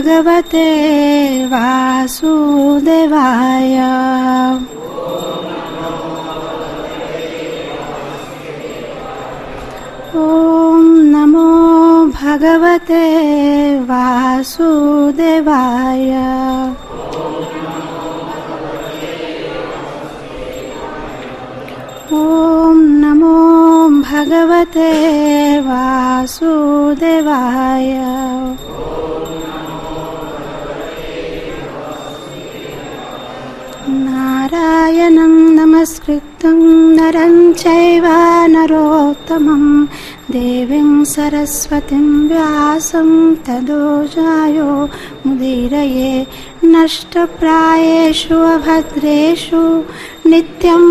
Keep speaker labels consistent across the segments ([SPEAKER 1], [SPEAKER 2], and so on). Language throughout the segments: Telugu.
[SPEAKER 1] भगवते वासुदेवाय ॐ नमो भगवते वासुदेवाय ॐ नमो भगवते वासुदेवाय नारायणं नमस्कृतं नरं चैव नरोत्तमं देवीं सरस्वतीं व्यासं तदोजायो मुदीरये नष्टप्रायेषु अभद्रेषु नित्यं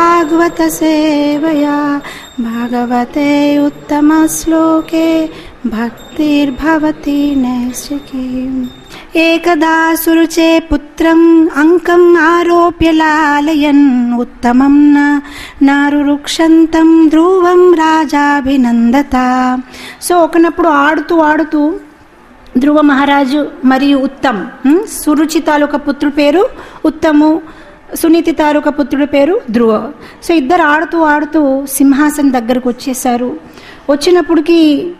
[SPEAKER 1] भागवतसेवया भागवते उत्तमश्लोके भक्तिर्भवति नैष्टिकीम् एकदा सुरुचे पुत्रम् अङ्कम् आरोप्य लालयन् उत्तमं न నారురుక్షంతం ధ్రువం రాజాభినందత సో ఒకనప్పుడు ఆడుతూ ఆడుతూ ధ్రువ మహారాజు మరియు ఉత్తమ్ ఉమ్, సురుచి తాలూకా పుత్రుడి పేరు ఉత్తము సునీతి తాలూకా పుత్రుడి పేరు ధ్రువ సో ఇద్దరు ఆడుతూ ఆడుతూ సింహాసనం దగ్గరకు వచ్చేసారు వచ్చినప్పటికి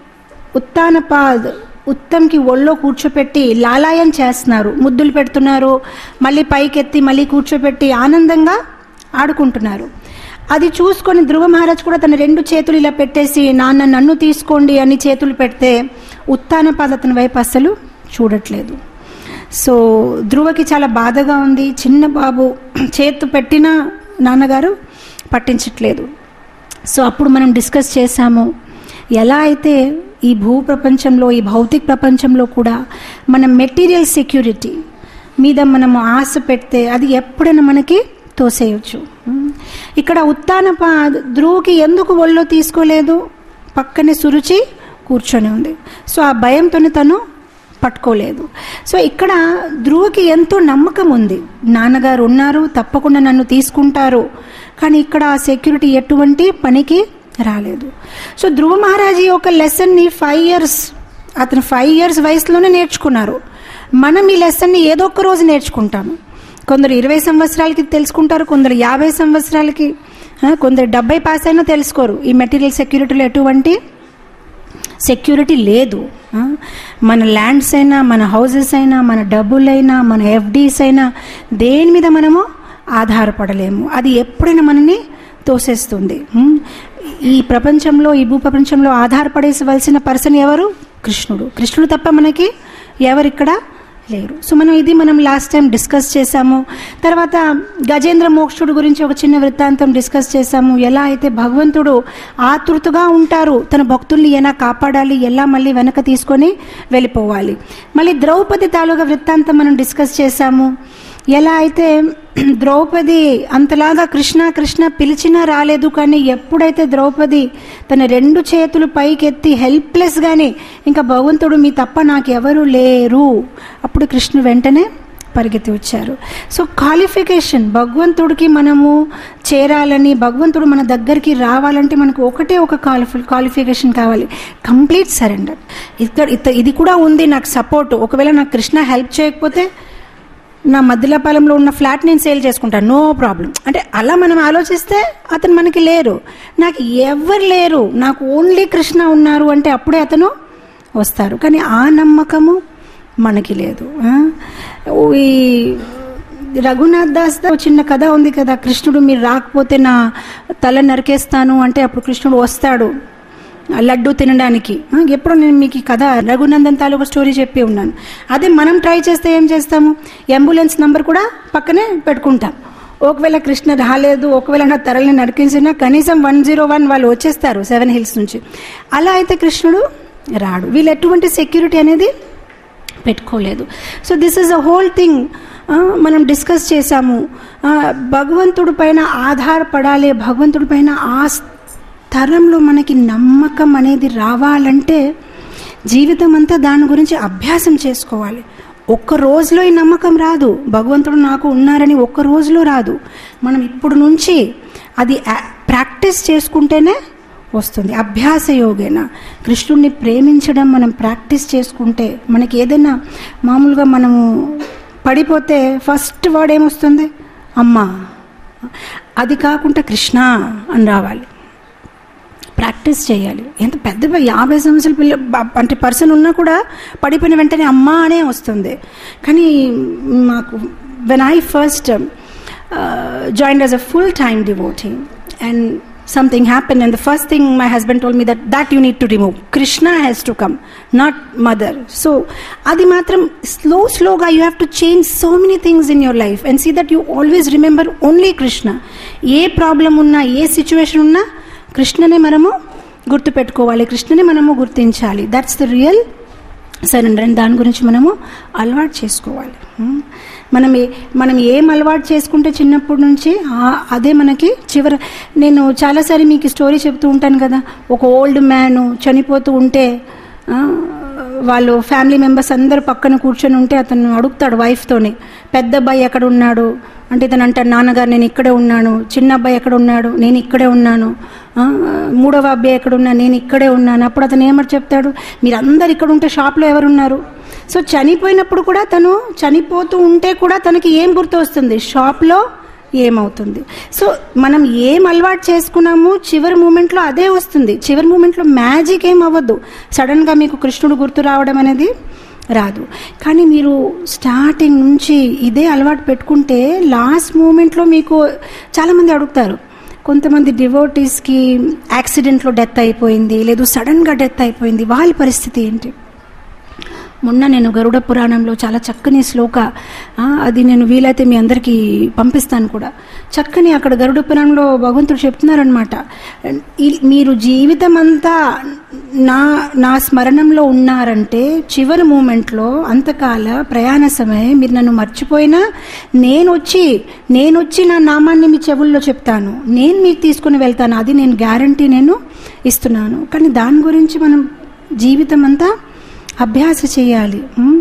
[SPEAKER 1] ఉత్తానపాద్ ఉత్తమ్కి ఒళ్ళో కూర్చోపెట్టి లాలాయం చేస్తున్నారు ముద్దులు పెడుతున్నారు మళ్ళీ పైకెత్తి మళ్ళీ కూర్చోపెట్టి ఆనందంగా ఆడుకుంటున్నారు అది చూసుకొని ధ్రువ మహారాజ్ కూడా తన రెండు చేతులు ఇలా పెట్టేసి నాన్న నన్ను తీసుకోండి అని చేతులు పెడితే ఉత్తానపాద అతని వైపు అస్సలు చూడట్లేదు సో ధ్రువకి చాలా బాధగా ఉంది చిన్న బాబు చేతు పెట్టిన నాన్నగారు పట్టించట్లేదు సో అప్పుడు మనం డిస్కస్ చేశాము ఎలా అయితే ఈ భూ ప్రపంచంలో ఈ భౌతిక ప్రపంచంలో కూడా మన మెటీరియల్ సెక్యూరిటీ మీద మనము ఆశ పెడితే అది ఎప్పుడైనా మనకి తోసేయచ్చు ఉమ్. ఇక్కడ ఉత్తాన ధ్రువుకి ఎందుకు ఒళ్ళో తీసుకోలేదు పక్కనే సురుచి కూర్చొని ఉంది సో ఆ భయంతోనే తను పట్టుకోలేదు సో ఇక్కడ ధ్రువకి ఎంతో నమ్మకం ఉంది నాన్నగారు ఉన్నారు తప్పకుండా నన్ను తీసుకుంటారు కానీ ఇక్కడ ఆ సెక్యూరిటీ ఎటువంటి పనికి రాలేదు సో ధ్రువ మహారాజు యొక్క లెసన్ని ఫైవ్ ఇయర్స్ అతను ఫైవ్ ఇయర్స్ వయసులోనే నేర్చుకున్నారు మనం ఈ లెసన్ని ఏదో ఒక రోజు నేర్చుకుంటాము కొందరు ఇరవై సంవత్సరాలకి తెలుసుకుంటారు కొందరు యాభై సంవత్సరాలకి ఆ, కొందరు డెబ్బై పాస్ అయినా తెలుసుకోరు ఈ మెటీరియల్ సెక్యూరిటీలో ఎటువంటి సెక్యూరిటీ లేదు ఆ? మన ల్యాండ్స్ అయినా మన హౌసెస్ అయినా మన డబ్బులైనా మన ఎఫ్డీస్ అయినా దేని మీద మనము ఆధారపడలేము అది ఎప్పుడైనా మనని తోసేస్తుంది ఉం? ఈ ప్రపంచంలో ఈ భూ ప్రపంచంలో ఆధారపడేసవలసిన పర్సన్ ఎవరు కృష్ణుడు కృష్ణుడు తప్ప మనకి ఎవరిక్కడ లేరు సో మనం ఇది మనం లాస్ట్ టైం డిస్కస్ చేశాము తర్వాత గజేంద్ర మోక్షుడు గురించి ఒక చిన్న వృత్తాంతం డిస్కస్ చేశాము ఎలా అయితే భగవంతుడు ఆతృతగా ఉంటారు తన భక్తుల్ని ఎలా కాపాడాలి ఎలా మళ్ళీ వెనక తీసుకొని వెళ్ళిపోవాలి మళ్ళీ ద్రౌపది తాలూకా వృత్తాంతం మనం డిస్కస్ చేశాము ఎలా అయితే ద్రౌపది అంతలాగా కృష్ణ కృష్ణ పిలిచినా రాలేదు కానీ ఎప్పుడైతే ద్రౌపది తన రెండు చేతులు పైకెత్తి హెల్ప్లెస్గానే ఇంకా భగవంతుడు మీ తప్ప నాకు ఎవరు లేరు అప్పుడు కృష్ణుడు వెంటనే పరిగెత్తి వచ్చారు సో క్వాలిఫికేషన్ భగవంతుడికి మనము చేరాలని భగవంతుడు మన దగ్గరికి రావాలంటే మనకు ఒకటే ఒక క్వాలిఫి క్వాలిఫికేషన్ కావాలి కంప్లీట్ సరెండర్ ఇక్కడ ఇత- ఇది కూడా ఉంది నాకు సపోర్ట్ ఒకవేళ నాకు కృష్ణ హెల్ప్ చేయకపోతే నా మధ్యలపాలెంలో ఉన్న ఫ్లాట్ నేను సేల్ చేసుకుంటాను నో ప్రాబ్లం అంటే అలా మనం ఆలోచిస్తే అతను మనకి లేరు నాకు ఎవరు లేరు నాకు ఓన్లీ కృష్ణ ఉన్నారు అంటే అప్పుడే అతను వస్తారు కానీ ఆ నమ్మకము మనకి లేదు ఆ? ఓ ఈ రఘునాథ్ దాస్ దా చిన్న కథ ఉంది కదా కృష్ణుడు మీరు రాకపోతే నా తల నరికేస్తాను అంటే అప్పుడు కృష్ణుడు వస్తాడు ఆ లడ్డు తినడానికి ఆ, ఎప్పుడో నేను మీకు ఈ కథ రఘునందన్ తాలూకా స్టోరీ చెప్పి ఉన్నాను అదే మనం ట్రై చేస్తే ఏం చేస్తాము అంబులెన్స్ నంబర్ కూడా పక్కనే పెట్టుకుంటాం ఒకవేళ కృష్ణ రాలేదు ఒకవేళ నా తరలిని నడిపించినా కనీసం వన్ జీరో వన్ వాళ్ళు వచ్చేస్తారు సెవెన్ హిల్స్ నుంచి అలా అయితే కృష్ణుడు రాడు వీళ్ళు ఎటువంటి సెక్యూరిటీ అనేది పెట్టుకోలేదు so this is a whole thing మనం డిస్కస్ చేశాము ఆ, భగవంతుడి పైన ఆధారపడాలి భగవంతుడి పైన ఆ తరంలో మనకి నమ్మకం అనేది రావాలంటే జీవితం అంతా దాని గురించి అభ్యాసం చేసుకోవాలి ఒక్క రోజులో ఈ నమ్మకం రాదు భగవంతుడు నాకు ఉన్నారని ఒక్క రోజులో రాదు మనం ఇప్పుడు నుంచి అది ఆ- ప్రాక్టీస్ చేసుకుంటేనే వస్తుంది అభ్యాస యోగేన కృష్ణుడిని ప్రేమించడం మనం ప్రాక్టీస్ చేసుకుంటే మనకి ఏదైనా మామూలుగా మనము పడిపోతే ఫస్ట్ వర్డ్ ఏమొస్తుంది అమ్మ అది కాకుండా కృష్ణ అని రావాలి ప్రాక్టీస్ చేయాలి ఎంత పెద్ద యాభై సంవత్సరాల పిల్ల బ- అంటే పర్సన్ ఉన్నా కూడా పడిపోయిన వెంటనే అమ్మ అనే వస్తుంది కానీ మాకు when I first join as a full time devoting and something happen and the first thing my husband told me that that you need to remove Krishna has to come not mother so అది మాత్రం స్లో స్లోగా you have to change so many things in your life and see that you always remember only Krishna ఏ ప్రాబ్లం ఉన్నా ఏ సిచ్యువేషన్ ఉన్నా కృష్ణనే మనము గుర్తుపెట్టుకోవాలి కృష్ణని మనము గుర్తించాలి that's the real surrender and దాని గురించి మనము అలవాటు చేసుకోవాలి ఉమ్. మనం ఏ మనం ఏం అలవాటు చేసుకుంటే చిన్నప్పటి నుంచి ఆ- అదే మనకి చివర నేను చాలాసారి మీకు స్టోరీ చెప్తూ ఉంటాను కదా ఒక ఓల్డ్ మ్యాన్ చనిపోతూ ఉంటే ఆ, వాళ్ళు ఫ్యామిలీ మెంబర్స్ అందరు పక్కన కూర్చొని ఉంటే అతను అడుగుతాడు వైఫ్తోని పెద్ద అబ్బాయి ఎక్కడ ఉన్నాడు అంటే ఇతను అంటాడు నాన్నగారు నేను ఇక్కడే ఉన్నాను చిన్న అబ్బాయి ఎక్కడ ఉన్నాడు నేను ఇక్కడే ఉన్నాను ఆ, మూడవ అబ్బాయి ఎక్కడ ఉన్నా నేను ఇక్కడే ఉన్నాను అప్పుడు అతను ఏమని చెప్తాడు మీరు అందరు ఇక్కడ ఉంటే షాప్లో ఎవరున్నారు సో చనిపోయినప్పుడు కూడా తను చనిపోతూ ఉంటే కూడా తనకి ఏం గుర్తు వస్తుంది షాప్లో ఏమవుతుంది సో మనం ఏం అలవాటు చేసుకున్నామో చివరి మూమెంట్లో అదే వస్తుంది చివరి మూమెంట్లో మ్యాజిక్ ఏం అవ్వద్దు సడన్గా మీకు కృష్ణుడు గుర్తు రావడం అనేది రాదు కానీ మీరు స్టార్టింగ్ నుంచి ఇదే అలవాటు పెట్టుకుంటే లాస్ట్ మూమెంట్లో మీకు చాలామంది అడుగుతారు కొంతమంది డివోటీస్కి యాక్సిడెంట్లో డెత్ అయిపోయింది లేదు సడన్గా డెత్ అయిపోయింది వాళ్ళ పరిస్థితి ఏంటి మొన్న నేను గరుడ పురాణంలో చాలా చక్కని శ్లోక ఆ, అది నేను వీలైతే మీ అందరికీ పంపిస్తాను కూడా చక్కని అక్కడ గరుడ పురాణంలో భగవంతుడు చెప్తున్నారనమాట ఈ- మీరు జీవితం అంతా నా నా స్మరణంలో ఉన్నారంటే చివరి మూమెంట్లో అంతకాల ప్రయాణ సమయం మీరు నన్ను మర్చిపోయినా నేను వచ్చి నేను వచ్చి నా నామాన్ని మీ చెవుల్లో చెప్తాను నేను మీకు తీసుకుని వెళ్తాను అది నేను గ్యారంటీ నేను ఇస్తున్నాను కానీ దాని గురించి మనం జీవితం అంతా అభ్యాస చేయాలి ఉమ్.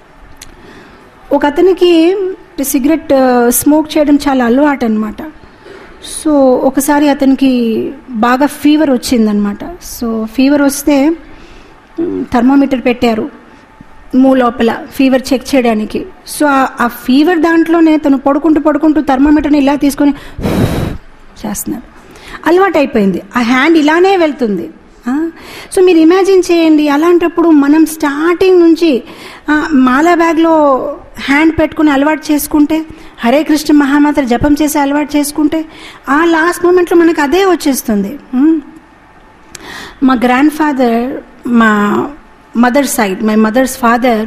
[SPEAKER 1] ఒక అతనికి సిగరెట్ ఆ, స్మోక్ చేయడం చాలా అలవాటు అనమాట సో ఒకసారి అతనికి బాగా ఫీవర్ వచ్చిందనమాట సో ఫీవర్ వస్తే ఉమ్, థర్మోమీటర్ పెట్టారు మూ లోపల ఫీవర్ చెక్ చేయడానికి సో ఆ- ఆ ఫీవర్ దాంట్లోనే తను పడుకుంటూ పడుకుంటూ థర్మోమీటర్ని ఇలా తీసుకొని చేస్తున్నారు అలవాటు అయిపోయింది ఆ హ్యాండ్ ఇలానే వెళ్తుంది ఆ? సో మీరు ఇమాజిన్ చేయండి అలాంటప్పుడు మనం స్టార్టింగ్ నుంచి ఆ, మాలా బ్యాగ్లో హ్యాండ్ పెట్టుకుని అలవాటు చేసుకుంటే హరే కృష్ణ మహామంత్ర జపం చేసి అలవాటు చేసుకుంటే ఆ లాస్ట్ మూమెంట్లో మనకు అదే వచ్చేస్తుంది ఉమ్. మా గ్రాండ్ ఫాదర్ మా mother side my mother's father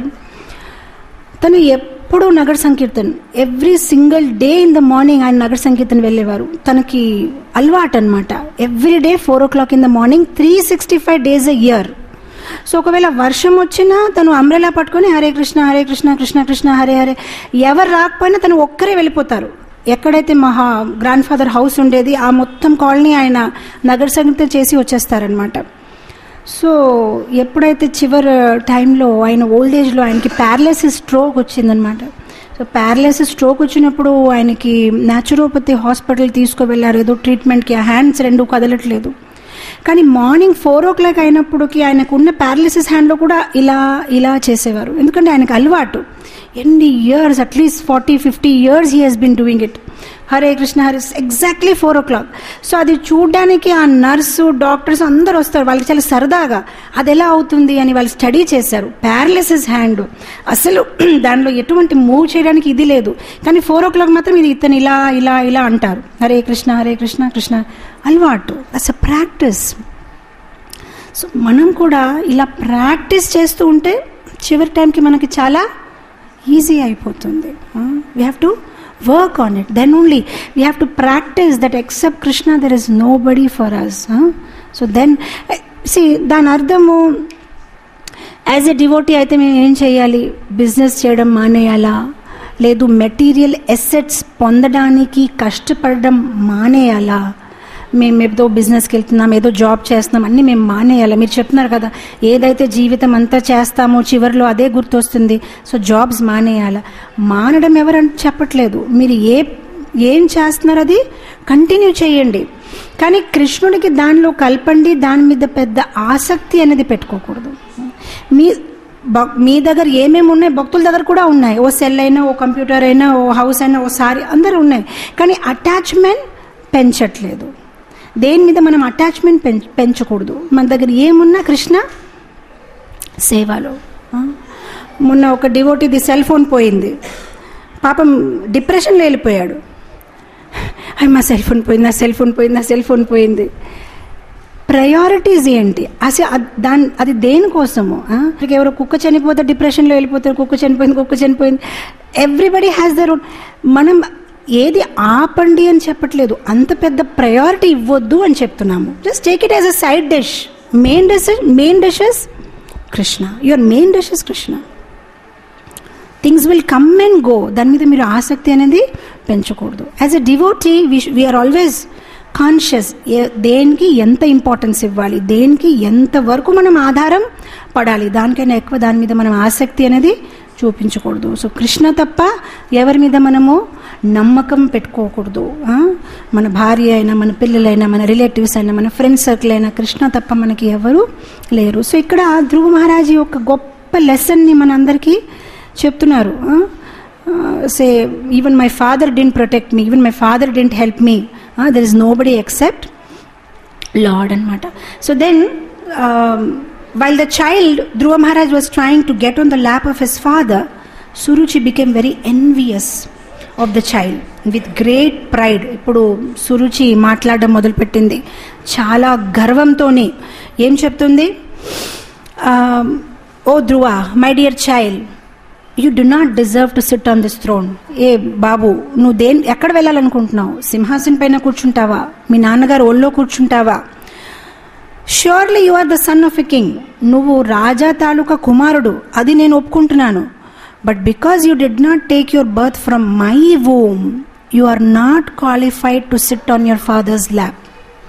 [SPEAKER 1] తను ఎప్పుడూ Nagara Sankirtan every single day in the morning ఆయన నగర సంకీర్తన్ వెళ్ళేవారు తనకి అలవాటు అనమాట every day four o'clock in the morning three sixty five days a year so ఒకవేళ వర్షం వచ్చినా తను అంబ్రెలా పట్టుకొని హరే కృష్ణ హరే కృష్ణ కృష్ణ కృష్ణ హరే హరే ఎవరు రాకపోయినా తను ఒక్కరే వెళ్ళిపోతారు ఎక్కడైతే మహా గ్రాండ్ ఫాదర్ హౌస్ ఉండేది ఆ మొత్తం కాలనీ ఆయన నగర సంగీతం చేసి వచ్చేస్తారనమాట సో ఎప్పుడైతే చివరి టైంలో ఆయన ఓల్డ్ ఏజ్లో ఆయనకి ప్యారలైసిస్ స్ట్రోక్ వచ్చిందనమాట సో ప్యారలైసిస్ స్ట్రోక్ వచ్చినప్పుడు ఆయనకి న్యాచురోపతి హాస్పిటల్ తీసుకువెళ్ళారు ఏదో ట్రీట్మెంట్కి ఆ హ్యాండ్స్ రెండు కదలట్లేదు కానీ మార్నింగ్ ఫోర్ ఓ క్లాక్ అయినప్పటికీ ఆయనకు ఉన్న ప్యారలిసిస్ హ్యాండ్లో కూడా ఇలా ఇలా చేసేవారు ఎందుకంటే ఆయనకు అలవాటు ఎన్ని years at least forty fifty years he he's been doing it Hare Krishna Hare exactly four o'clock so అది చూడడానికి ఆ నర్సు డాక్టర్స్ అందరు వస్తారు వాళ్ళకి చాలా సరదాగా అది ఎలా అవుతుంది అని వాళ్ళు స్టడీ చేశారు ప్యారలిసిస్ హ్యాండ్ అసలు దానిలో ఎటువంటి మూవ్ చేయడానికి ఇది లేదు కానీ ఫోర్ ఓ క్లాక్ మాత్రం ఇది ఇతను ఇలా ఇలా ఇలా అంటారు హరే కృష్ణ హరే కృష్ణ కృష్ణ అలవాటు అస్ అ ప్రాక్టీస్ సో మనం కూడా ఇలా ప్రాక్టీస్ చేస్తూ ఉంటే చివరి టైంకి మనకి చాలా ఈజీ అయిపోతుంది we have to work on it then only we have to practice that except Krishna there is nobody for us so then see దాని అర్థము యాజ్ ఎ డివోటీ అయితే మేము ఏం చేయాలి బిజినెస్ చేయడం మానేయాలా లేదు మెటీరియల్ ఎసెట్స్ పొందడానికి కష్టపడడం మానేయాలా మేము ఏదో బిజినెస్కి వెళ్తున్నాం ఏదో జాబ్ చేస్తున్నాం అన్నీ మేము మానేయాలి మీరు చెప్తున్నారు కదా ఏదైతే జీవితం అంతా చేస్తామో చివరిలో అదే గుర్తొస్తుంది సో జాబ్స్ మానేయాలా మానడం ఎవరంటే చెప్పట్లేదు మీరు ఏ ఏం చేస్తున్నారు అది కంటిన్యూ చేయండి కానీ కృష్ణుడికి దానిలో కలపండి దాని మీద పెద్ద ఆసక్తి అనేది పెట్టుకోకూడదు మీ భక్- మీ దగ్గర ఏమేమి ఉన్నాయి భక్తుల దగ్గర కూడా ఉన్నాయి ఓ సెల్ అయినా ఓ కంప్యూటర్ అయినా ఓ హౌస్ అయినా ఓ సారీ అందరూ ఉన్నాయి కానీ అటాచ్మెంట్ పెంచట్లేదు దేని మీద మనం అటాచ్మెంట్ పెంచ పెంచకూడదు మన దగ్గర ఏమున్నా కృష్ణ సేవలో ఆ? మొన్న ఒక డివోటీది సెల్ ఫోన్ పోయింది పాపం డిప్రెషన్లో వెళ్ళిపోయాడు అయ్యి మా సెల్ ఫోన్ పోయింది నా సెల్ ఫోన్ పోయింది నా సెల్ ఫోన్ పోయింది ప్రయారిటీస్ ఏంటి అసలు అద్- దాని అది దేనికోసము ఆ? ఇక ఎవరో కుక్క చనిపోతే డిప్రెషన్లో వెళ్ళిపోతారు కుక్క చనిపోయింది కుక్క చనిపోయింది ఎవ్రీబడి హ్యాస్ దర్ మనం ఏది ఆపండి అని చెప్పట్లేదు అంత పెద్ద ప్రయారిటీ ఇవ్వద్దు అని చెప్తున్నాము just take it as a side dish main dish main dishes Krishna your main dishes Krishna things will come and go దాని మీద మీరు ఆసక్తి అనేది పెంచకూడదు as a devotee we are always conscious దేనికి ఎంత ఇంపార్టెన్స్ ఇవ్వాలి దేనికి ఎంత వరకు మనం ఆధారం పడాలి దానికైనా ఎక్కువ దాని మీద మనం ఆసక్తి అనేది చూపించకూడదు సో కృష్ణ తప్ప ఎవరి మీద మనము నమ్మకం పెట్టుకోకూడదు ఆ? మన భార్య అయినా మన పిల్లలైనా మన రిలేటివ్స్ అయినా మన ఫ్రెండ్స్ సర్కిల్ అయినా కృష్ణ తప్ప మనకి ఎవరు లేరు సో ఇక్కడ ధ్రువ మహారాజు యొక్క గొప్ప లెసన్ని మనందరికీ చెప్తున్నారు say even my father didn't protect me even my father didn't help me there is nobody except lord అనమాట so then while the child Dhruva Maharaj was trying to get on the lap of his father Suruchi became very envious of the child with great pride ఇప్పుడు సురుచి మాట్లాడడం మొదలుపెట్టింది చాలా గర్వంతోని ఏం చెప్తుంది oh Dhruva my dear child you do not deserve to sit on this throne ఏ బాబు నువ్వు దేని ఎక్కడ వెళ్ళాలనుకుంటున్నావు సింహాసనం పైన కూర్చుంటావా మీ నాన్నగారు ఒళ్ళో కూర్చుంటావా surely you are the son of a king నువ్వు రాజా తాలూకా కుమారుడు అది నేను ఒప్పుకుంటున్నాను but because you did not take your birth from my womb you are not qualified to sit on your father's lap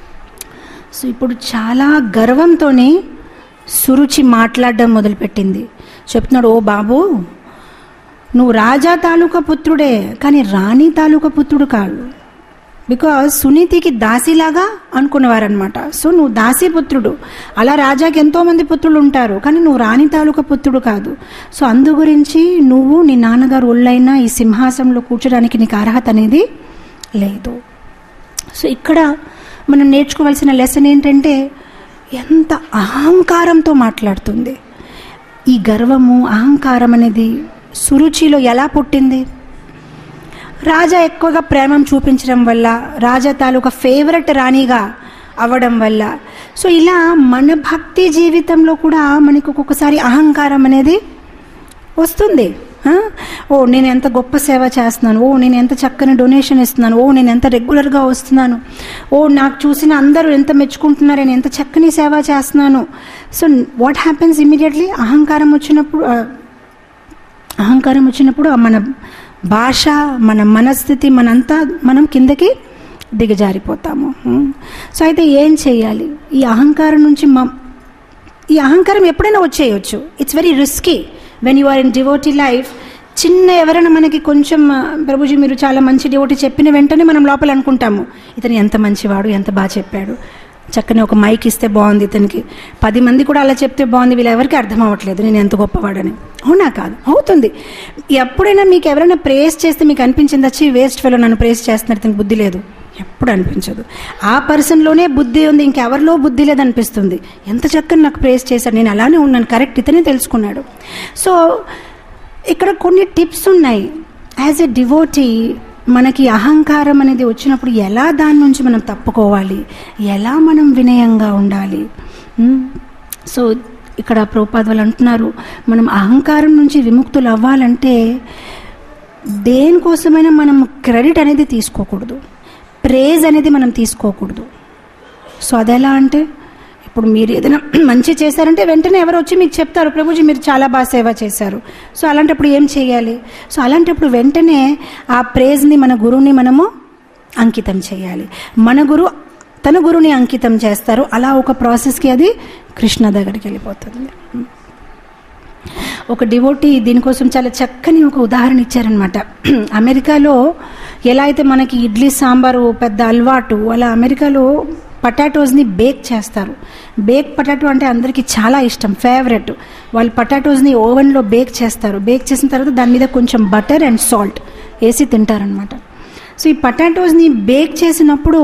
[SPEAKER 1] so ఇప్పుడు చాలా గర్వంతోనే సురుచి మాట్లాడడం మొదలుపెట్టింది చెప్తున్నాడు ఓ బాబు నువ్వు రాజా తాలూకా పుత్రుడే కానీ రాణి తాలూకా పుత్రుడు కాదు బికాజ్ సునీతికి దాసిలాగా అనుకునేవారనమాట సో నువ్వు దాసి పుత్రుడు అలా రాజాకి ఎంతో మంది పుత్రులు ఉంటారు కానీ నువ్వు రాణి తాలూకా పుత్రుడు కాదు సో అందు గురించి నువ్వు నీ నాన్నగారు ఒళ్ళైనా ఈ సింహాసనంలో కూర్చోడానికి నీకు అర్హత అనేది లేదు సో ఇక్కడ మనం నేర్చుకోవాల్సిన లెసన్ ఏంటంటే ఎంత అహంకారంతో మాట్లాడుతుంది ఈ గర్వము అహంకారం అనేది సురుచిలో ఎలా పుట్టింది రాజా ఎక్కువగా ప్రేమం చూపించడం వల్ల రాజా తాలూకా ఫేవరెట్ రాణిగా అవ్వడం వల్ల సో ఇలా మన భక్తి జీవితంలో కూడా మనకు ఒక్కొక్కసారి అహంకారం అనేది వస్తుంది ఆ? ఓ నేను ఎంత గొప్ప సేవ చేస్తున్నాను ఓ నేను ఎంత చక్కని డొనేషన్ ఇస్తున్నాను ఓ నేను ఎంత రెగ్యులర్గా వస్తున్నాను ఓ నాకు చూసిన అందరూ ఎంత మెచ్చుకుంటున్నారు నేను ఎంత చక్కని సేవ చేస్తున్నాను సో వాట్ హ్యాపెన్స్ ఇమీడియట్లీ అహంకారం వచ్చినప్పుడు ఆ, అహంకారం వచ్చినప్పుడు ఆ మన భాష మన మనస్థితి మనంతా మనం కిందకి దిగజారిపోతాము ఉం. సో అయితే ఏం చేయాలి ఈ అహంకారం నుంచి మ ఈ అహంకారం ఎప్పుడైనా వచ్చేయచ్చు it's very risky when you are in devotee life చిన్న ఎవరైనా మనకి కొంచెం ఆ, ప్రభుజీ మీరు చాలా మంచి డివోటీ చెప్పిన వెంటనే మనం లోపల అనుకుంటాము ఇతను ఎంత మంచివాడు ఎంత బాగా చెప్పాడు చక్కని ఒక మైక్ ఇస్తే బాగుంది ఇతనికి పది మంది కూడా అలా చెప్తే బాగుంది వీళ్ళు ఎవరికి అర్థం అవ్వట్లేదు నేను ఎంత గొప్పవాడని అవునా కాదు అవుతుంది ఎప్పుడైనా మీకు ఎవరైనా ప్రేస్ చేస్తే మీకు అనిపించింది వచ్చి వేస్ట్ ఫెలో నన్ను ప్రేస్ చేస్తున్నారు ఇతనికి బుద్ధి లేదు ఎప్పుడు అనిపించదు ఆ పర్సన్లోనే బుద్ధి ఉంది ఇంకెవరిలో బుద్ధి లేదనిపిస్తుంది ఎంత చక్కని నాకు ప్రేస్ చేశాడు నేను అలానే ఉన్నాను కరెక్ట్ ఇతనే తెలుసుకున్నాడు సో ఇక్కడ కొన్ని టిప్స్ ఉన్నాయి యాజ్ ఎ డివోటీ మనకి అహంకారం అనేది వచ్చినప్పుడు ఎలా దాని నుంచి మనం తప్పుకోవాలి ఎలా మనం వినయంగా ఉండాలి ఉమ్, సో ఇక్కడ ప్రభుపాద వాళ్ళు అంటున్నారు మనం అహంకారం నుంచి విముక్తులు అవ్వాలంటే దేనికోసమైనా మనం క్రెడిట్ అనేది తీసుకోకూడదు ప్రేజ్ అనేది మనం తీసుకోకూడదు సో అదెలా అంటే ఇప్పుడు మీరు ఏదైనా మంచి చేశారంటే వెంటనే ఎవరు వచ్చి మీకు చెప్తారు ప్రభుజీ మీరు చాలా బాగా సేవ చేశారు సో అలాంటప్పుడు ఏం చేయాలి సో అలాంటప్పుడు వెంటనే ఆ ప్రేజ్ని మన గురువుని మనము అంకితం చేయాలి మన గురు తన గురుని అంకితం చేస్తారు అలా ఒక ప్రాసెస్కి అది కృష్ణ దగ్గరికి వెళ్ళిపోతుంది ఒక డివోటీ దీనికోసం చాలా చక్కని ఒక ఉదాహరణ ఇచ్చారనమాట అమెరికాలో ఎలా అయితే మనకి ఇడ్లీ సాంబారు పెద్ద అలవాటు అలా అమెరికాలో పటాటోస్ని బేక్ చేస్తారు బేక్ పొటాటో అంటే అందరికీ చాలా ఇష్టం ఫేవరెట్ వాళ్ళు పొటాటోస్ని ఓవెన్లో బేక్ చేస్తారు బేక్ చేసిన తర్వాత దాని మీద కొంచెం బటర్ అండ్ సాల్ట్ వేసి తింటారనమాట సో ఈ పొటాటోస్ని బేక్ చేసినప్పుడు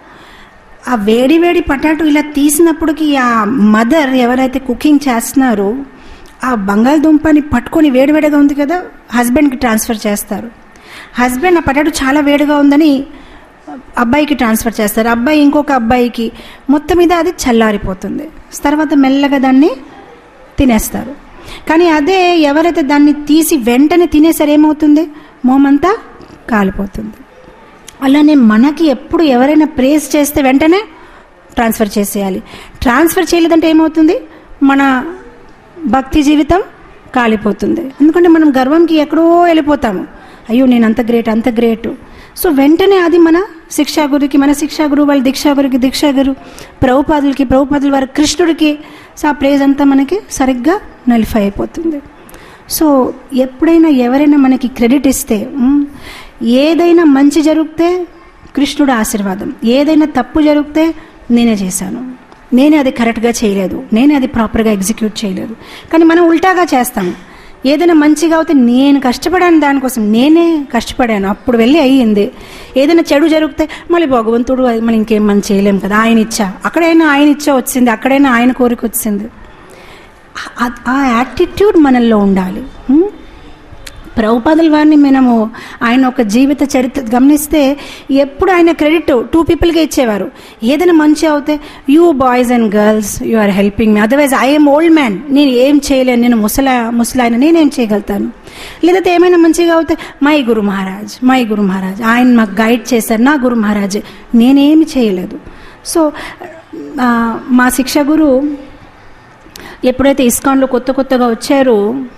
[SPEAKER 1] ఆ వేడి వేడి పొటాటో ఇలా తీసినప్పటికి ఆ మదర్ ఎవరైతే కుకింగ్ చేస్తున్నారో ఆ బంగాళదుంపని పట్టుకొని వేడివేడిగా ఉంది కదా హస్బెండ్కి ట్రాన్స్ఫర్ చేస్తారు హస్బెండ్ ఆ పొటాటో చాలా వేడిగా ఉందని అబ్బాయికి ట్రాన్స్ఫర్ చేస్తారు అబ్బాయి ఇంకొక అబ్బాయికి మొత్తం మీద అది చల్లారిపోతుంది తర్వాత మెల్లగా దాన్ని తినేస్తారు కానీ అదే ఎవరైతే దాన్ని తీసి వెంటనే తినేసరి ఏమవుతుంది మోమంతా కాలిపోతుంది అలానే మనకి ఎప్పుడు ఎవరైనా ప్రేస్ చేస్తే వెంటనే ట్రాన్స్ఫర్ చేసేయాలి ట్రాన్స్ఫర్ చేయలేదంటే ఏమవుతుంది మన భక్తి జీవితం కాలిపోతుంది ఎందుకంటే మనం గర్వంకి ఎక్కడో వెళ్ళిపోతాము అయ్యో నేను అంత గ్రేట్ అంత గ్రేట్ సో వెంటనే అది మన శిక్షా గురుకి మన శిక్షా గురువు వాళ్ళ దీక్షా గురుకి దీక్షా గురు ప్రభుపాదులకి ప్రభుపాదుల వారి కృష్ణుడికి సో ఆ ప్రేజ్ అంతా మనకి సరిగ్గా నలిఫై అయిపోతుంది సో ఎప్పుడైనా ఎవరైనా మనకి క్రెడిట్ ఇస్తే ఉమ్, ఏదైనా మంచి జరిగితే కృష్ణుడు ఆశీర్వాదం ఏదైనా తప్పు జరిగితే నేనే చేశాను నేనే అది కరెక్ట్గా చేయలేదు నేనే అది ప్రాపర్గా ఎగ్జిక్యూట్ చేయలేదు కానీ మనం ఉల్టాగా చేస్తాము ఏదైనా మంచిగా అవుతే నేను కష్టపడాను దానికోసం నేనే కష్టపడాను అప్పుడు వెళ్ళి అయ్యింది ఏదైనా చెడు జరిగితే మళ్ళీ భగవంతుడు అది మనం ఇంకేం మనం చేయలేం కదా ఆయన ఇచ్చా అక్కడైనా ఆయన ఇచ్చా వచ్చింది అక్కడైనా ఆయన కోరిక వచ్చింది ఆ- ఆ యాటిట్యూడ్ మనల్లో ఉండాలి ఉం? ప్రభుపాదుల వారిని మనము ఆయన ఒక జీవిత చరిత్ర గమనిస్తే ఎప్పుడు ఆయన క్రెడిట్ టూ పీపుల్గా ఇచ్చేవారు ఏదైనా మంచి అవుతే you boys and girls you are helping me otherwise I'm old man నేను ఏం చేయలేను నేను ముసలా ముసలాయన నేనేం చేయగలుగుతాను లేదంటే ఏమైనా మంచిగా అవుతే my guru Maharaj my guru Maharaj ఆయన మాకు గైడ్ చేశారు నా గురు మహారాజ్ నేనేమి చేయలేదు సో ఆ, మా శిక్ష గురు ఎప్పుడైతే ఇస్కాన్లో కొత్త కొత్తగా వచ్చారో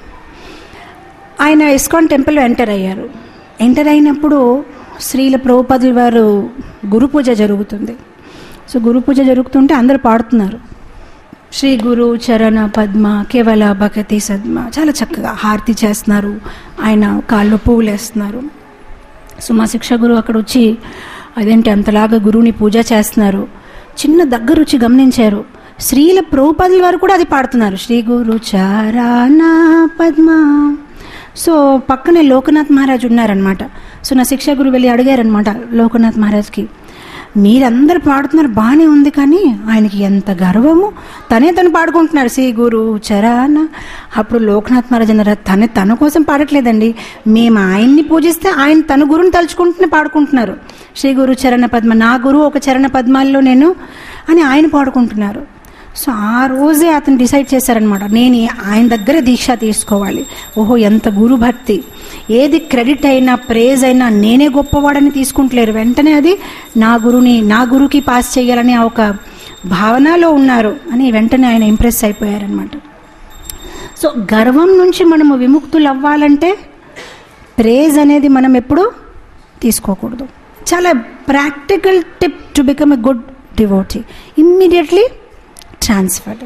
[SPEAKER 1] ఆయన ఇస్కాన్ టెంపుల్లో ఎంటర్ అయ్యారు ఎంటర్ అయినప్పుడు శ్రీల ప్రభుపదుల వారు గురు పూజ జరుగుతుంది సో గురు పూజ జరుగుతుంటే అందరూ పాడుతున్నారు శ్రీ గురు చరణ పద్మ కేవల భగతి సద్మ చాలా చక్కగా హారతి చేస్తున్నారు ఆయన కాళ్ళు పువ్వులు వేస్తున్నారు సో మా శిక్ష గురువు అక్కడ వచ్చి అదేంటి అంతలాగా గురువుని పూజ చేస్తున్నారు చిన్న దగ్గర వచ్చి గమనించారు శ్రీల ప్రభుపదుల వారు కూడా అది పాడుతున్నారు శ్రీ గురు చారానా పద్మ సో పక్కనే లోకనాథ్ మహారాజ్ ఉన్నారనమాట సో నా శిక్ష గురువు వెళ్ళి అడిగారనమాట లోకనాథ్ మహారాజ్కి మీరందరూ పాడుతున్నారు బాగానే ఉంది కానీ ఆయనకి ఎంత గర్వము తనే తను పాడుకుంటున్నారు శ్రీ గురు చరాన అప్పుడు లోకనాథ్ మహారాజ్ అన్నారు తనే తన కోసం పాడట్లేదండి మేము ఆయన్ని పూజిస్తే ఆయన తన గురుని తలుచుకుంటూనే పాడుకుంటున్నారు శ్రీ గురు చరణ పద్మ నా గురువు ఒక చరణ పద్మాల్లో నేను అని ఆయన పాడుకుంటున్నారు సో ఆ రోజే అతను డిసైడ్ చేశారనమాట నేను ఆయన దగ్గర దీక్ష తీసుకోవాలి ఓహో ఎంత గురు భక్తి ఏది క్రెడిట్ అయినా ప్రేజ్ అయినా నేనే గొప్పవాడని తీసుకుంటలేరు వెంటనే అది నా గురుని నా గురుకి పాస్ చేయాలని ఆ ఒక భావనలో ఉన్నారు అని వెంటనే ఆయన ఇంప్రెస్ అయిపోయారనమాట సో గర్వం నుంచి మనము విముక్తులు అవ్వాలంటే ప్రేజ్ అనేది మనం ఎప్పుడు తీసుకోకూడదు చాలా practical tip to become a good devotee immediately transferred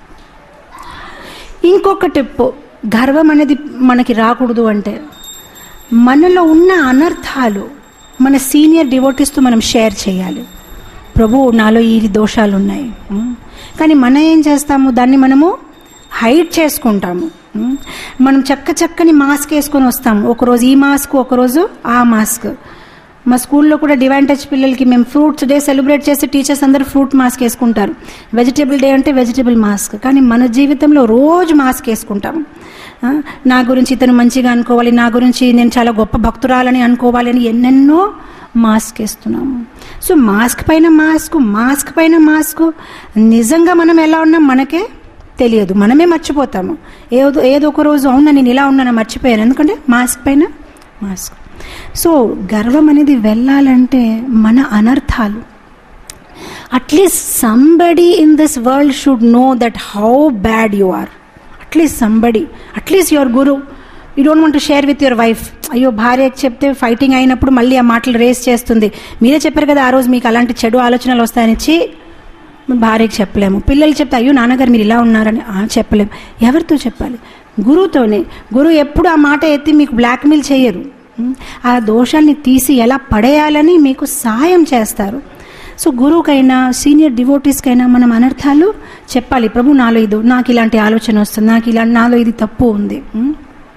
[SPEAKER 1] ఇంకొక టిప్ గర్వం అనేది మనకి రాకూడదు అంటే మనలో ఉన్న అనర్థాలు మన సీనియర్ డివోటీస్తో మనం షేర్ చేయాలి ప్రభు నాలో ఈ దోషాలు ఉన్నాయి ఉం. కానీ మనం ఏం చేస్తాము దాన్ని మనము హైడ్ చేసుకుంటాము ఉం. మనం చక్క చక్కని మాస్క్ వేసుకొని వస్తాము ఒకరోజు ఈ మాస్క్ ఒకరోజు ఆ మాస్క్ మా స్కూల్లో కూడా డివైన్ టచ్ పిల్లలకి మేము ఫ్రూట్స్ డే సెలబ్రేట్ చేసి టీచర్స్ అందరూ ఫ్రూట్ మాస్క్ వేసుకుంటారు వెజిటేబుల్ డే అంటే వెజిటేబుల్ మాస్క్ కానీ మన జీవితంలో రోజు మాస్క్ వేసుకుంటాము ఆ, నా గురించి ఇతను మంచిగా అనుకోవాలి నా గురించి నేను చాలా గొప్ప భక్తురాలని అనుకోవాలి అని ఎన్నెన్నో మాస్క్ వేస్తున్నాము సో మాస్క్ పైన మాస్క్ మాస్క్ పైన మాస్క్ నిజంగా మనం ఎలా ఉన్నాం మనకే తెలియదు మనమే మర్చిపోతాము ఏదో ఏదో ఒక రోజు అవునా నేను ఇలా ఉన్నాను మర్చిపోయాను ఎందుకంటే మాస్క్ పైన మాస్క్ సో గర్వం అనేది వెళ్ళాలంటే మన అనర్థాలు at least somebody in this world should know that how bad you are at least somebody at least your guru you don't want to share with your wife అయ్యో భార్యకి చెప్తే ఫైటింగ్ అయినప్పుడు మళ్ళీ ఆ మాటలు రేస్ చేస్తుంది మీరే చెప్పారు కదా ఆ రోజు మీకు అలాంటి చెడు ఆలోచనలు వస్తాయని చి భార్యకి చెప్పలేము పిల్లలు చెప్తే అయ్యో నాన్నగారు మీరు ఇలా ఉన్నారని "ఆ, చెప్పలేము ఎవరితో చెప్పాలి గురువుతోనే గురువు ఎప్పుడు ఆ మాట ఎత్తి మీకు బ్లాక్మెయిల్ చేయరు ఉం? ఆ దోషాల్ని తీసి ఎలా పడేయాలని మీకు సహాయం చేస్తారు సో గురువుకైనా సీనియర్ డివోటీస్కైనా మనం అనర్థాలు చెప్పాలి ప్రభు నాలో ఇది నాకు ఇలాంటి ఆలోచన వస్తుంది నాకు ఇలా నాలో ఇది తప్పు ఉంది ఉం?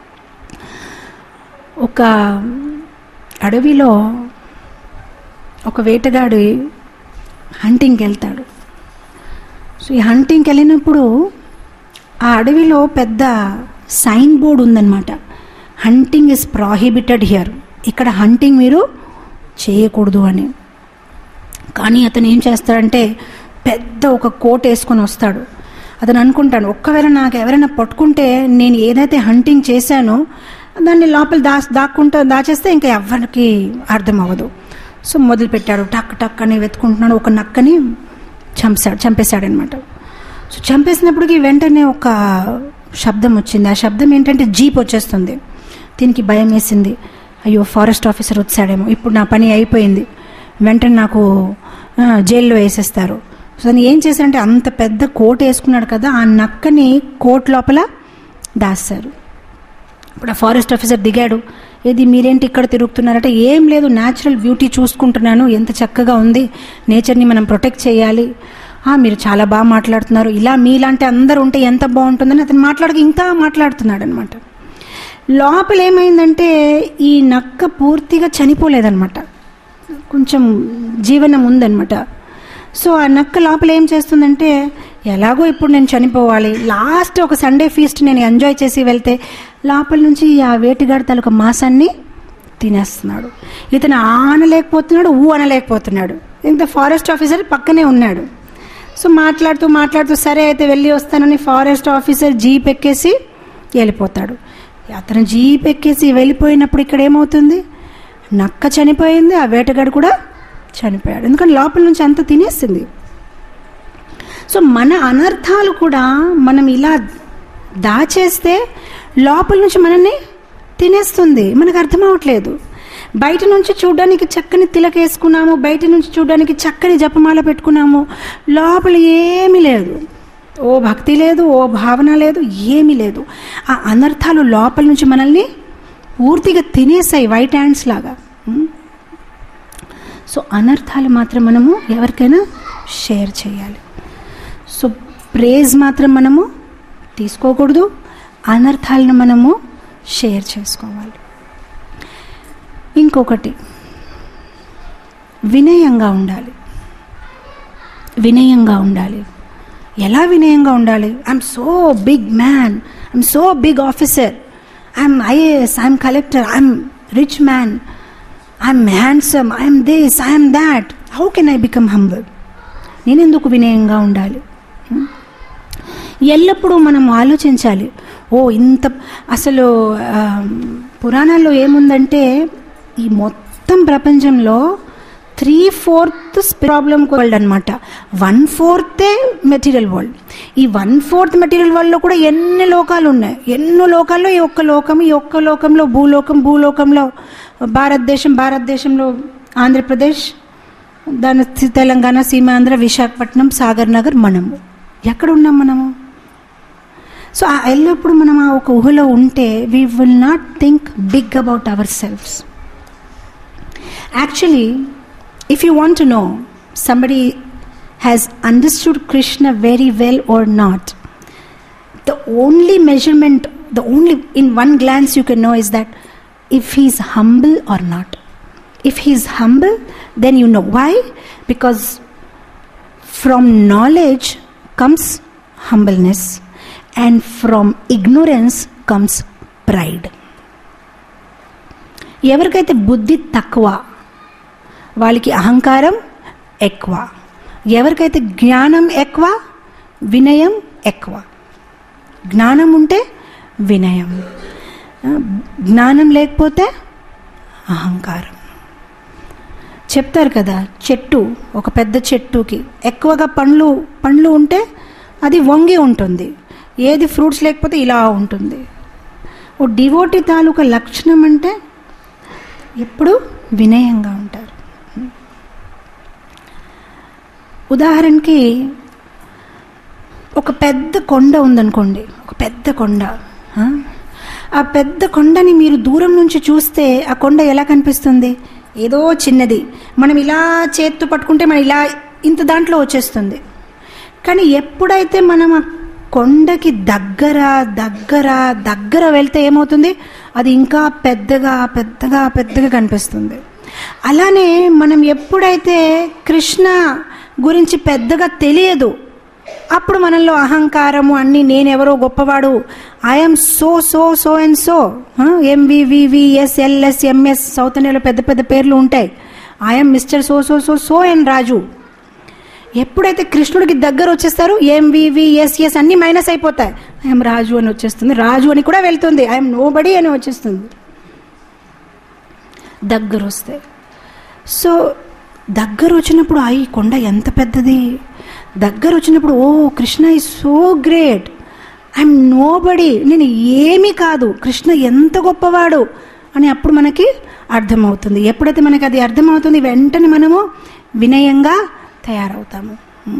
[SPEAKER 1] ఒక అడవిలో ఒక వేటగాడు హంటింగ్కి వెళ్తాడు సో ఈ హంటింగ్కి వెళ్ళినప్పుడు ఆ అడవిలో పెద్ద సైన్ బోర్డు ఉందన్నమాట హంటింగ్ ఇస్ ప్రాహిబిటెడ్ హియర్ ఇక్కడ హంటింగ్ మీరు చేయకూడదు అని కానీ అతను ఏం చేస్తాడంటే పెద్ద ఒక కోట్ వేసుకొని వస్తాడు అతను అనుకుంటాడు ఒక్కవేళ నాకు ఎవరైనా పట్టుకుంటే నేను ఏదైతే హంటింగ్ చేశానో దాన్ని లోపల దా దాక్కుంటా దాచేస్తే ఇంకా ఎవరికి అర్థం అవ్వదు సో మొదలు పెట్టాడు టక్ టక్ అని వెతుకుంటున్నాడు ఒక నక్కని చంపాడు చంపేశాడనమాట సో చంపేసినప్పటికీ వెంటనే ఒక శబ్దం వచ్చింది ఆ శబ్దం ఏంటంటే జీప్ వచ్చేస్తుంది దీనికి భయం వేసింది అయ్యో ఫారెస్ట్ ఆఫీసర్ వచ్చాడేమో ఇప్పుడు నా పని అయిపోయింది వెంటనే నాకు ఆ, జైల్లో వేసేస్తారు సో దాన్ని ఏం చేశారంటే అంత పెద్ద కోట్ వేసుకున్నాడు కదా ఆ నక్కని కోట్ లోపల దాస్తారు ఇప్పుడు ఆ ఫారెస్ట్ ఆఫీసర్ దిగాడు ఏది మీరేంటి ఇక్కడ తిరుగుతున్నారంటే ఏం లేదు న్యాచురల్ బ్యూటీ చూసుకుంటున్నాను ఎంత చక్కగా ఉంది నేచర్ని మనం ప్రొటెక్ట్ చేయాలి "ఆ, మీరు చాలా బాగా మాట్లాడుతున్నారు ఇలా మీలాంటి అందరూ ఉంటే ఎంత బాగుంటుందని అతను మాట్లాడక ఇంకా మాట్లాడుతున్నాడు అనమాట లోపల ఏమైందంటే ఈ నక్క పూర్తిగా చనిపోలేదన్నమాట కొంచెం జీవనం ఉందన్నమాట సో ఆ నక్క లోపల ఏం చేస్తుందంటే ఎలాగో ఇప్పుడు నేను చనిపోవాలి లాస్ట్ ఒక సండే ఫీస్ట్ నేను ఎంజాయ్ చేసి వెళ్తే లోపల నుంచి ఆ వేటిగాడి తాలూకా మాసాన్ని తినేస్తున్నాడు ఇతను ఆ అనలేకపోతున్నాడు ఊ అనలేకపోతున్నాడు ఇంత ఫారెస్ట్ ఆఫీసర్ పక్కనే ఉన్నాడు సో మాట్లాడుతూ మాట్లాడుతూ సరే అయితే వెళ్ళి వస్తానని ఫారెస్ట్ ఆఫీసర్ జీప్ ఎక్కేసి వెళ్ళిపోతాడు అతను జీప్ ఎక్కేసి వెళ్ళిపోయినప్పుడు ఇక్కడ ఏమవుతుంది నక్క చనిపోయింది ఆ వేటగాడు కూడా చనిపోయాడు ఎందుకంటే లోపల నుంచి అంత తినేస్తుంది సో మన అనర్థాలు కూడా మనం ఇలా దాచేస్తే లోపల నుంచి మనల్ని తినేస్తుంది మనకు అర్థం అవ్వట్లేదు బయట నుంచి చూడడానికి చక్కని తిలకేసుకున్నాము బయట నుంచి చూడడానికి చక్కని జపమాల పెట్టుకున్నాము లోపల ఏమీ లేదు ఓ భక్తి లేదు ఓ భావన లేదు ఏమీ లేదు ఆ అనర్థాలు లోపల నుంచి మనల్ని పూర్తిగా తినేసాయి వైట్ హ్యాండ్స్ లాగా ఉం? సో అనర్థాలు మాత్రం మనము ఎవరికైనా షేర్ చేయాలి సో ప్రేజ్ మాత్రం మనము తీసుకోకూడదు అనర్థాలను మనము షేర్ చేసుకోవాలి ఇంకొకటి వినయంగా ఉండాలి వినయంగా ఉండాలి ఎలా వినయంగా ఉండాలి I'm so big man I'm so big officer I'm IAS I'm collector I'm rich man I'm handsome I'm this I'm that how can I become humble నేనెందుకు వినయంగా ఉండాలి ఎల్లప్పుడూ మనం ఆలోచించాలి ఓ ఇంత అసలు ఆ, పురాణాల్లో ఏముందంటే ఈ మొత్తం ప్రపంచంలో త్రీ ఫోర్త్ ప్రాబ్లమ్ వరల్డ్ అనమాట వన్ ఫోర్తే మెటీరియల్ వరల్డ్ ఈ వన్ ఫోర్త్ మెటీరియల్ వరల్డ్లో కూడా ఎన్ని లోకాలు ఉన్నాయి ఎన్నో లోకాల్లో ఈ ఒక్క లోకం ఈ ఒక్క లోకంలో భూలోకం భూలోకంలో భారతదేశం భారతదేశంలో ఆంధ్రప్రదేశ్ దాని సి- తెలంగాణ సీమాంధ్ర విశాఖపట్నం సాగర్ నగర్ మనము ఎక్కడ ఉన్నాం మనము సో ఆ ఎల్లప్పుడు మనం ఆ ఒక ఊహలో ఉంటే we will not think big about our selfs actually if you want to know somebody has understood Krishna very well are not the only measurement, the only in one glance you can know is that if he's humble or not. If he's humble, then you know. Why? Because from knowledge comes humbleness, and from ignorance comes pride. ఎవరికైతే బుద్ధి తక్కువ వాళ్ళకి అహంకారం ఎక్కువ ఎవరికైతే జ్ఞానం ఎక్కువ వినయం ఎక్కువ జ్ఞానం ఉంటే వినయం ఆ, జ్ఞానం లేకపోతే అహంకారం చెప్తారు కదా చెట్టు ఒక పెద్ద చెట్టుకి ఎక్కువగా పండ్లు పండ్లు ఉంటే అది వంగి ఉంటుంది ఏది ఫ్రూట్స్ లేకపోతే ఇలా ఉంటుంది ఓ డివోటి తాలూకా లక్షణం అంటే ఎప్పుడు వినయంగా ఉంటారు ఉదాహరణకి ఒక పెద్ద కొండ ఉందనుకోండి ఒక పెద్ద కొండ ఆ? ఆ పెద్ద కొండని మీరు దూరం నుంచి చూస్తే ఆ కొండ ఎలా కనిపిస్తుంది ఏదో చిన్నది మనం ఇలా చేత్తో పట్టుకుంటే మనం ఇలా ఇంత దాంట్లో వచ్చేస్తుంది కానీ ఎప్పుడైతే మనం ఆ కొండకి దగ్గర దగ్గర దగ్గర వెళ్తే ఏమవుతుంది అది ఇంకా పెద్దగా పెద్దగా పెద్దగా కనిపిస్తుంది అలానే మనం ఎప్పుడైతే కృష్ణ గురించి పెద్దగా తెలియదు అప్పుడు మనలో అహంకారము అన్ని నేనెవరో గొప్పవాడు I'm so so so and so MVVVS LS MS south ఇండియాలో పెద్ద పెద్ద పేర్లు ఉంటాయి I'm mister so so so so and రాజు ఎప్పుడైతే కృష్ణుడికి దగ్గర వచ్చేస్తారు ఎంవివిఎస్ఎస్ అన్ని మైనస్ అయిపోతాయి ఐఎమ్ రాజు అని వచ్చేస్తుంది రాజు అని కూడా వెళ్తుంది ఐఎమ్ నో బడీ అని వచ్చేస్తుంది దగ్గర వస్తాయి సో దగ్గర వచ్చినప్పుడు ఆ ఈ కొండ ఎంత పెద్దది దగ్గర వచ్చినప్పుడు oh Krishna is so great I'm nobody నేను ఏమీ కాదు కృష్ణ ఎంత గొప్పవాడు అని అప్పుడు మనకి అర్థమవుతుంది ఎప్పుడైతే మనకి అది అర్థమవుతుంది వెంటనే మనము వినయంగా తయారవుతాము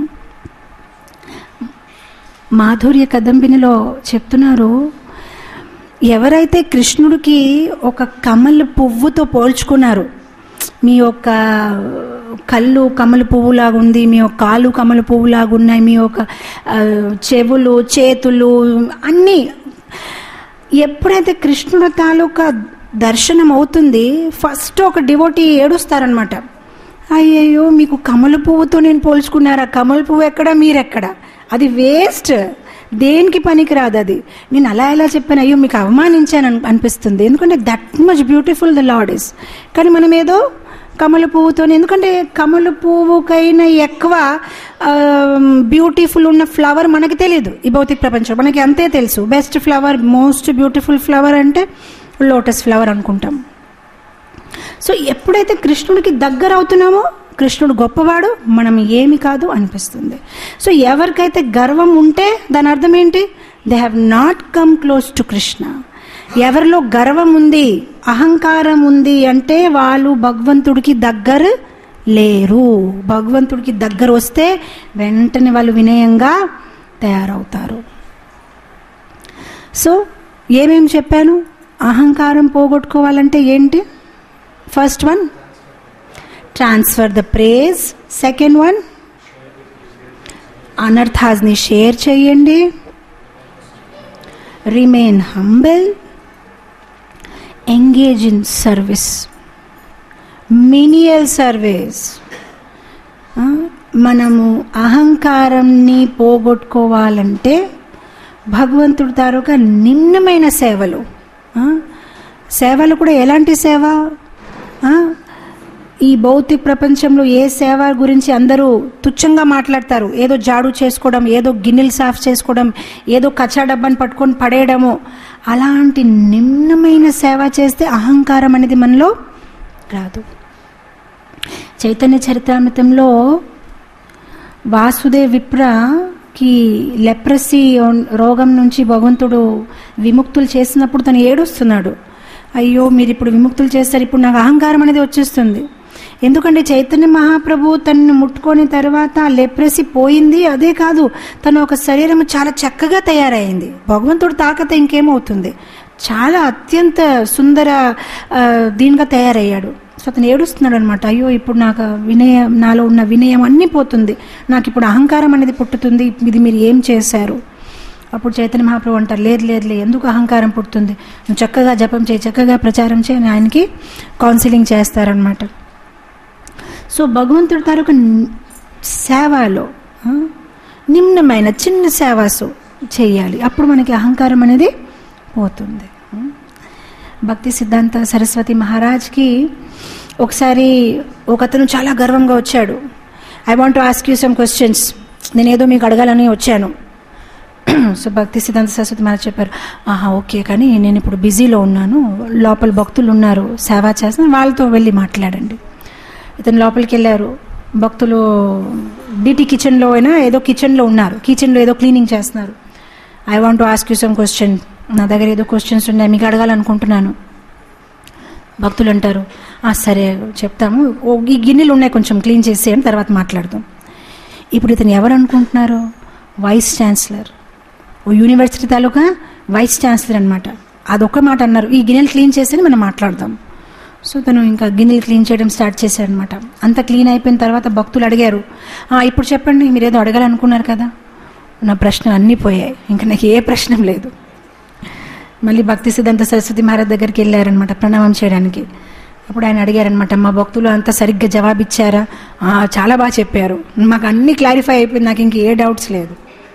[SPEAKER 1] మాధుర్య కదంబినిలో చెప్తున్నారు ఎవరైతే కృష్ణుడికి ఒక కమల పువ్వుతో పోల్చుకున్నారు మీ యొక్క కళ్ళు కమల పువ్వులాగా ఉంది మీ యొక్క కాలు కమల పువ్వులాగా ఉన్నాయి మీ యొక్క ఆ, చెవులు చేతులు అన్నీ ఎప్పుడైతే కృష్ణుడు తాలూకా దర్శనం అవుతుంది ఫస్ట్ ఒక డివోటీ ఏడుస్తారనమాట అయ్యయ్యో మీకు కమల పువ్వుతో నేను పోల్చుకున్నారా కమల పువ్వు ఎక్కడ మీరెక్కడ అది వేస్ట్ దేనికి పనికిరాదు అది నేను అలా ఎలా చెప్పాను అయ్యో మీకు అవమానించాను అని అనిపిస్తుంది ఎందుకంటే that much beautiful the lord is కానీ మనం ఏదో కమల పువ్వుతో ఎందుకంటే కమల పువ్వుకైనా ఎక్కువ బ్యూటిఫుల్ ఉన్న ఫ్లవర్ మనకి తెలియదు ఈ భౌతిక ప్రపంచం మనకి అంతే తెలుసు best flower most beautiful flower అంటే లోటస్ ఫ్లవర్ అనుకుంటాం సో ఎప్పుడైతే కృష్ణుడికి దగ్గర అవుతున్నామో కృష్ణుడు గొప్పవాడు మనం ఏమి కాదు అనిపిస్తుంది సో ఎవరికైతే గర్వం ఉంటే దాని అర్థం ఏంటి they have not come close to Krishna ఎవరిలో గర్వం ఉంది అహంకారం ఉంది అంటే వాళ్ళు భగవంతుడికి దగ్గర లేరు భగవంతుడికి దగ్గర వస్తే వెంటనే వాళ్ళు వినయంగా తయారవుతారు సో ఏమేమి చెప్పాను అహంకారం పోగొట్టుకోవాలంటే ఏంటి first one transfer the praise second one అనర్థాస్ని షేర్ చేయండి remain humble engage in service menial service మనము అహంకారంని పోగొట్టుకోవాలంటే భగవంతుడి తాలూకా నిమ్నమైన సేవలు ఆ, సేవలు కూడా ఎలాంటి సేవ ఆ, ఈ భౌతిక ప్రపంచంలో ఏ సేవ గురించి అందరూ తుచ్చంగా మాట్లాడతారు ఏదో జాడు చేసుకోవడం ఏదో గిన్నెలు సాఫ్ చేసుకోవడం ఏదో కచ్చా డబ్బాని పట్టుకొని పడేయడము అలాంటి నిమ్నమైన సేవ చేస్తే అహంకారం అనేది మనలో రాదు చైతన్య చరితామృతంలో వాసుదేవ్ విప్రకి లెప్రసీ రోగం నుంచి భగవంతుడు విముక్తులు చేసినప్పుడు తను ఏడుస్తున్నాడు అయ్యో మీరు ఇప్పుడు విముక్తులు చేస్తారు ఇప్పుడు నాకు అహంకారం అనేది వచ్చేస్తుంది ఎందుకంటే చైతన్య మహాప్రభు తనని ముట్టుకొని తర్వాత లెప్రసీ పోయింది అదే కాదు తన ఒక శరీరం చాలా చక్కగా తయారైంది భగవంతుడు తాకత ఇంకేమవుతుంది చాలా అత్యంత సుందర ఆ, దీనిగా తయారయ్యాడు సో అతను ఏడుస్తున్నాడు అనమాట అయ్యో ఇప్పుడు నాకు వినయం నాలో ఉన్న వినయం అన్నీ పోతుంది నాకు ఇప్పుడు అహంకారం అనేది పుట్టుతుంది ఇది మీరు ఏం చేశారు అప్పుడు చైతన్య మహాప్రభు అంటారు లేదు లేదులే ఎందుకు అహంకారం పుడుతుంది నువ్వు చక్కగా జపం చేయి చక్కగా ప్రచారం చేయి అని ఆయనకి కౌన్సిలింగ్ చేస్తారనమాట సో భగవంతుడి తాలూకు సేవలో ఆ, నిమ్నమైన చిన్న సేవాసు చేయాలి అప్పుడు మనకి అహంకారం అనేది పోతుంది ఆ. భక్తి సిద్ధాంత సరస్వతి మహారాజ్కి ఒకసారి ఒక అతను చాలా గర్వంగా వచ్చాడు I want ask you some questions నేను ఏదో మీకు అడగాలని వచ్చాను సో భక్తి సిద్ధాంత సరస్వతి మహారాజ్ చెప్పారు ఆహా ఓకే కానీ నేను ఇప్పుడు బిజీలో ఉన్నాను లోపల భక్తులు ఉన్నారు సేవ చేస్తాను వాళ్ళతో వెళ్ళి మాట్లాడండి ఇతను లోపలికి వెళ్ళారు భక్తులు డిటి కిచెన్లో అయినా ఏదో కిచెన్లో ఉన్నారు కిచెన్లో ఏదో క్లీనింగ్ చేస్తున్నారు I want ask you some question నా దగ్గర ఏదో క్వశ్చన్స్ ఉన్నాయి మీకు అడగాలనుకుంటున్నాను భక్తులు అంటారు "ఆ, సరే చెప్తాము ఓ ఈ గిన్నెలు ఉన్నాయి కొంచెం క్లీన్ చేసేయం తర్వాత మాట్లాడదాం ఇప్పుడు ఇతను ఎవరు అనుకుంటున్నారు వైస్ ఛాన్సలర్ ఓ యూనివర్సిటీ తాలూకా వైస్ ఛాన్సలర్ అనమాట అదొక మాట అన్నారు ఈ గిన్నెలు క్లీన్ చేస్తే మనం మాట్లాడదాం సో తను ఇంకా గిన్నెలు క్లీన్ చేయడం స్టార్ట్ చేశారనమాట అంత క్లీన్ అయిపోయిన తర్వాత భక్తులు అడిగారు "ఆ, ఇప్పుడు చెప్పండి మీరు ఏదో అడగాలనుకున్నారు కదా నా ప్రశ్నలు అన్నీ పోయాయి ఇంకా నాకు ఏ ప్రశ్న లేదు మళ్ళీ భక్తి సిద్ధాంత సరస్వతి మహారాజ్ దగ్గరికి వెళ్ళారనమాట ప్రణామం చేయడానికి అప్పుడు ఆయన అడిగారనమాట మా భక్తులు అంతా సరిగ్గా జవాబిచ్చారా "ఆ, చాలా బాగా చెప్పారు మాకు అన్నీ క్లారిఫై అయిపోయింది నాకు ఇంక ఏ డౌట్స్ లేదు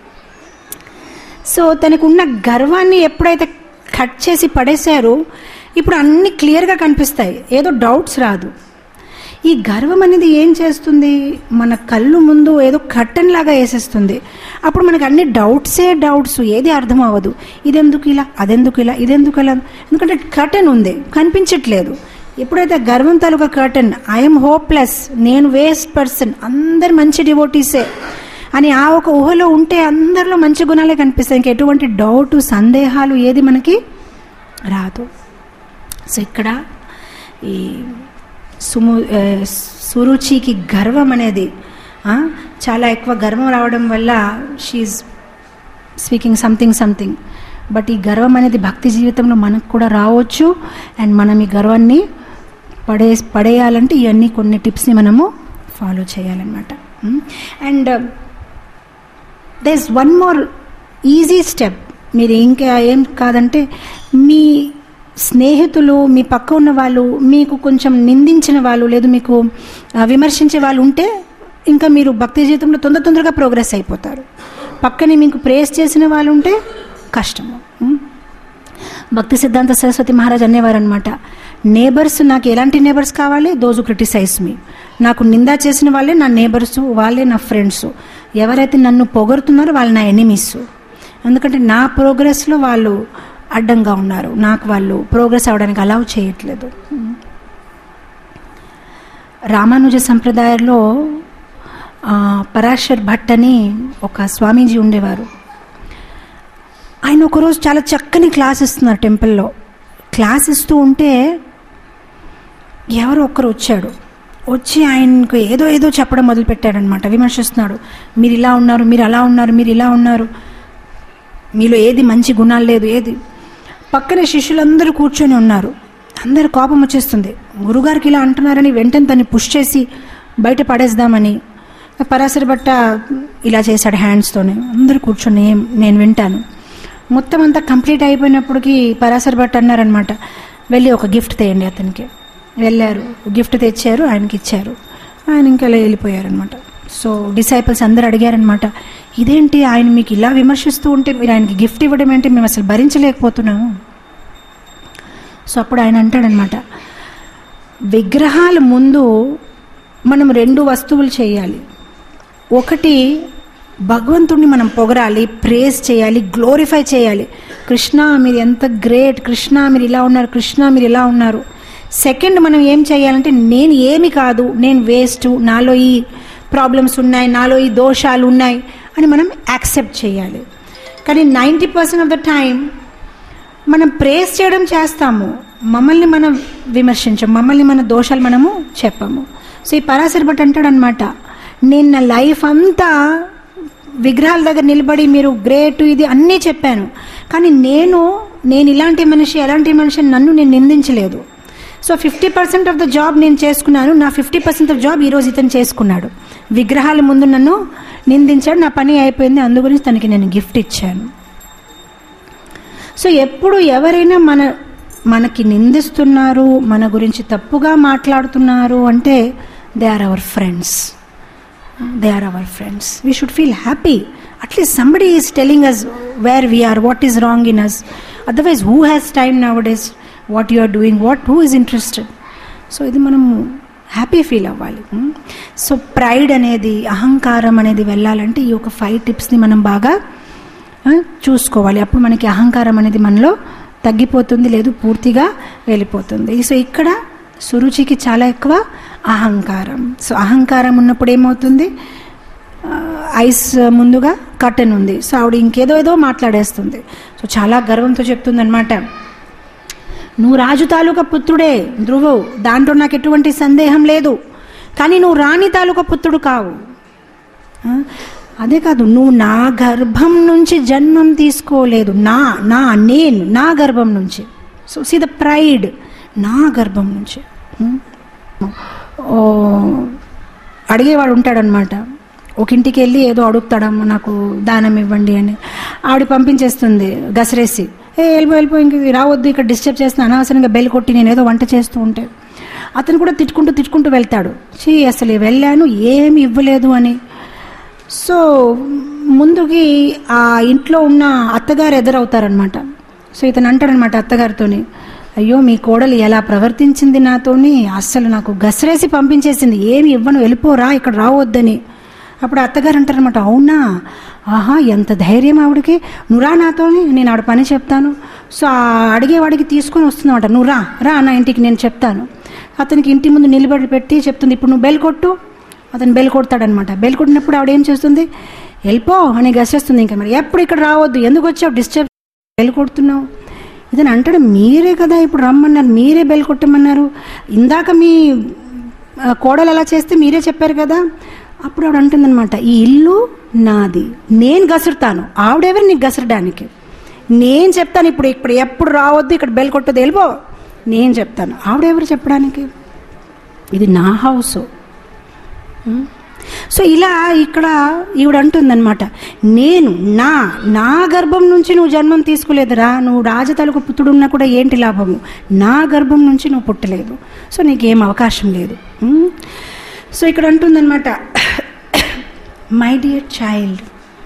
[SPEAKER 1] సో తనకున్న గర్వాన్ని ఎప్పుడైతే కట్ చేసి పడేశారో ఇప్పుడు అన్ని క్లియర్గా కనిపిస్తాయి ఏదో డౌట్స్ రాదు ఈ గర్వం అనేది ఏం చేస్తుంది మన కళ్ళు ముందు ఏదో కట్టన్ లాగా వేసేస్తుంది అప్పుడు మనకు అన్ని డౌట్సే డౌట్స్ ఏది అర్థం అవ్వదు ఇదెందుకు ఇలా అదెందుకు ఇలా ఇదెందుకు ఇలా ఎందుకంటే కర్టన్ ఉంది కనిపించట్లేదు ఎప్పుడైతే గర్వం తాలూకా కర్టన్ ఐఎమ్ హోప్లెస్ నేను వేస్ట్ పర్సన్ అందరు మంచి డివోటీసే అని ఆ ఒక ఊహలో ఉంటే అందరిలో మంచి గుణాలే కనిపిస్తాయి ఇంక ఎటువంటి డౌట్ సందేహాలు ఏది మనకి రాదు సో ఇక్కడ ఈ సుము ఆ, సురుచికి గర్వం అనేది ఆ, చాలా ఎక్కువ గర్వం రావడం వల్ల she's speaking something something but ఈ గర్వం అనేది భక్తి జీవితంలో మనకు కూడా రావచ్చు అండ్ మనం ఈ గర్వాన్ని పడే పడేయాలంటే ఇవన్నీ కొన్ని టిప్స్ని మనము ఫాలో చేయాలన్నమాట and they is one more easy step మీరు ఇంకా ఏం కాదంటే మీ స్నేహితులు మీ పక్క ఉన్న వాళ్ళు మీకు కొంచెం నిందించిన వాళ్ళు లేదు మీకు ఆ, విమర్శించే వాళ్ళు ఉంటే ఇంకా మీరు భక్తి జీవితంలో తొందర తొందరగా ప్రోగ్రెస్ అయిపోతారు పక్కనే మీకు ప్రేస్ చేసిన వాళ్ళు ఉంటే కష్టము ఉం? భక్తి సిద్ధాంత సరస్వతి మహారాజ్ అనేవారు అనమాట నేబర్స్ నాకు ఎలాంటి నేబర్స్ కావాలి దోజు క్రిటిసైజ్ మీ నాకు నిందా చేసిన వాళ్ళే నా నేబర్స్ వాళ్ళే నా ఫ్రెండ్స్ ఎవరైతే నన్ను పొగడుతున్నారో వాళ్ళు నా ఎనిమీస్ ఎందుకంటే నా ప్రోగ్రెస్లో వాళ్ళు అడ్డంగా ఉన్నారు నాకు వాళ్ళు ప్రోగ్రెస్ అవడానికి అలౌ చేయట్లేదు రామానుజ సంప్రదాయంలో ఆ, పరాశర్ భట్ అని ఒక స్వామీజీ ఉండేవారు ఆయన ఒకరోజు చాలా చక్కని క్లాస్ ఇస్తున్నారు టెంపుల్లో క్లాస్ ఇస్తూ ఉంటే ఎవరో ఒక్కరు వచ్చాడు వచ్చి ఆయనకు ఏదో ఏదో చెప్పడం మొదలుపెట్టాడనమాట విమర్శిస్తున్నాడు మీరు ఇలా ఉన్నారు మీరు అలా ఉన్నారు మీరు ఇలా ఉన్నారు మీలో ఏది మంచి గుణాలు లేదు ఏది పక్కనే శిష్యులందరూ కూర్చొని ఉన్నారు అందరు కోపం వచ్చేస్తుంది గురుగారికి ఇలా అంటున్నారని వెంటనే తన్ని పుష్ చేసి బయట పడేద్దామని పరాశర బట్ట ఇలా చేశాడు హ్యాండ్స్తోనే అందరూ కూర్చొని "ఏం, నేను వింటాను మొత్తం అంతా కంప్లీట్ అయిపోయినప్పటికీ పరాశర భట్ అన్నారనమాట వెళ్ళి ఒక గిఫ్ట్ తేయండి అతనికి వెళ్ళారు గిఫ్ట్ తెచ్చారు ఆయనకి ఇచ్చారు ఆయన ఇంకా అలా వెళ్ళిపోయారనమాట సో డిసైపుల్స్ అందరూ అడిగారనమాట ఇదేంటి ఆయన మీకు ఇలా విమర్శిస్తూ ఉంటే మీరు ఆయనకి గిఫ్ట్ ఇవ్వడం ఏంటి మేము అసలు భరించలేకపోతున్నాము సో అప్పుడు ఆయన అంటాడనమాట విగ్రహాల ముందు మనం రెండు వస్తువులు చేయాలి ఒకటి భగవంతుడిని మనం పొగరాలి ప్రేజ్ చేయాలి గ్లోరిఫై చేయాలి కృష్ణ మీరు ఎంత గ్రేట్ కృష్ణ మీరు ఇలా ఉన్నారు కృష్ణ మీరు ఇలా ఉన్నారు సెకండ్ మనం ఏం చేయాలంటే నేను ఏమి కాదు నేను వేస్ట్ నాలో ఈ ప్రాబ్లమ్స్ ఉన్నాయి నాలో ఈ దోషాలు ఉన్నాయి అని మనం యాక్సెప్ట్ చేయాలి కానీ ninety percent of the time మనం ప్రేస్ చేయడం చేస్తాము మమ్మల్ని మనం విమర్శించం మమ్మల్ని మన దోషాలు మనము చెప్పము సో ఈ పరాశర భట్ అంటాడనమాట నేను నా లైఫ్ అంతా విగ్రహాల దగ్గర నిలబడి మీరు గ్రేట్ ఇది అన్నీ చెప్పాను కానీ నేను నేను ఇలాంటి మనిషి ఎలాంటి మనిషి అని నన్ను నేను నిందించలేదు so fifty percent of the job నేను చేసుకున్నాను నా ఫిఫ్టీ పర్సెంట్ ఆఫ్ జాబ్ ఈరోజు ఇతను చేసుకున్నాడు విగ్రహాల ముందు నన్ను నిందించాడు నా పని అయిపోయింది అందు గురించి తనకి నేను గిఫ్ట్ ఇచ్చాను సో ఎప్పుడు ఎవరైనా మన మనకి నిందిస్తున్నారు మన గురించి తప్పుగా మాట్లాడుతున్నారు అంటే they are our friends they are our friends we should feel happy at least somebody is telling us where we are what is wrong in us otherwise who has time nowadays what you are doing what who is interested so ఇది మనం హ్యాపీ ఫీల్ అవ్వాలి సో ప్రైడ్ అనేది అహంకారం అనేది వెళ్ళాలంటే ఈ యొక్క ఫైవ్ టిప్స్ని మనం బాగా ఆ, చూసుకోవాలి అప్పుడు మనకి అహంకారం అనేది మనలో తగ్గిపోతుంది లేదు పూర్తిగా వెళ్ళిపోతుంది సో ఇక్కడ సురుచికి చాలా ఎక్కువ అహంకారం సో అహంకారం ఉన్నప్పుడు ఏమవుతుంది ఆ, ఐస్ ముందుగా కట్టెన్ ఉంది సో ఆవిడ ఇంకేదో ఏదో మాట్లాడేస్తుంది సో చాలా గర్వంతో చెప్తుంది అనమాట నువ్వు రాజు తాలూకా పుత్రుడే ధ్రువు దాంట్లో నాకు ఎటువంటి సందేహం లేదు కానీ నువ్వు రాణి తాలూకా పుత్రుడు కావు ఆ, అదే కాదు నువ్వు నా గర్భం నుంచి జన్మం తీసుకోలేదు నా నా నేను నా గర్భం నుంచి సో సీ ద ప్రైడ్ నా గర్భం నుంచి ఉమ్. ఓ, అడిగేవాడు ఉంటాడనమాట ఒక ఇంటికి వెళ్ళి ఏదో అడుగుతాడమ్మ నాకు దానం ఇవ్వండి అని ఆవిడ పంపించేస్తుంది గసరేసి ఏ వెళ్ళిపో వెళ్ళిపో ఇంక ఇది రావద్దు ఇక్కడ డిస్టర్బ్ చేస్తున్నా అనవసరంగా బెల్ కొట్టి నేను ఏదో వంట చేస్తూ ఉంటే అతను కూడా తిట్టుకుంటూ తిట్టుకుంటూ వెళ్తాడు చీ అసలు వెళ్ళాను ఏమి ఇవ్వలేదు అని సో ముందుకి ఆ ఇంట్లో ఉన్న అత్తగారు ఎదురవుతారనమాట సో ఇతను అంటాడనమాట అత్తగారితోని అయ్యో మీ కోడలు ఎలా ప్రవర్తించింది నాతోని అస్సలు నాకు గసరేసి పంపించేసింది ఏమి ఇవ్వను వెళ్ళిపోరా ఇక్కడ రావద్దని అప్పుడు అత్తగారు అంటారనమాట అవునా ఆహా ఎంత ధైర్యం ఆవిడకి నువ్వు రా నాతోని నేను ఆవిడ పని చెప్తాను సో ఆ అడిగేవాడికి తీసుకొని వస్తుందన్నమాట నువ్వు రా రా నా ఇంటికి నేను చెప్తాను అతనికి ఇంటి ముందు నిలబడి పెట్టి చెప్తుంది ఇప్పుడు నువ్వు బెల్ కొట్టు అతను బెల్ కొడతాడనమాట బెల్ కొట్టినప్పుడు ఆవిడ ఏం చేస్తుంది వెళ్ళిపో అని గసేస్తుంది ఇంకా మరి ఎప్పుడు ఇక్కడ రావద్దు ఎందుకు వచ్చావు డిస్టర్బ్ బెల్ కొడుతున్నావు ఇతను అంటాడు మీరే కదా ఇప్పుడు రమ్మన్నారు మీరే బెల్ కొట్టమన్నారు ఇందాక మీ ఆ, కోడలు అలా చేస్తే మీరే చెప్పారు కదా అప్పుడు ఆవిడ అంటుందన్నమాట ఈ ఇల్లు నాది నేను గసురుతాను ఆవిడెవరు నీకు గసరడానికి నేను చెప్తాను ఇప్పుడు ఇప్పుడు ఎప్పుడు రావద్దు ఇక్కడ బెల్ కొట్టదు వెళ్ళిపో నేను చెప్తాను ఆవిడెవరు చెప్పడానికి ఇది నా హౌస్ సో ఇలా ఇక్కడ ఈవిడ అంటుందన్నమాట నేను నా నా గర్భం నుంచి నువ్వు జన్మం తీసుకోలేదురా నువ్వు రాజతలకు పుత్రుడున్నా కూడా ఏంటి లాభము నా గర్భం నుంచి నువ్వు పుట్టలేదు సో నీకేం అవకాశం లేదు ఉమ్. సో ఇక్కడ అంటుందన్నమాట my dear child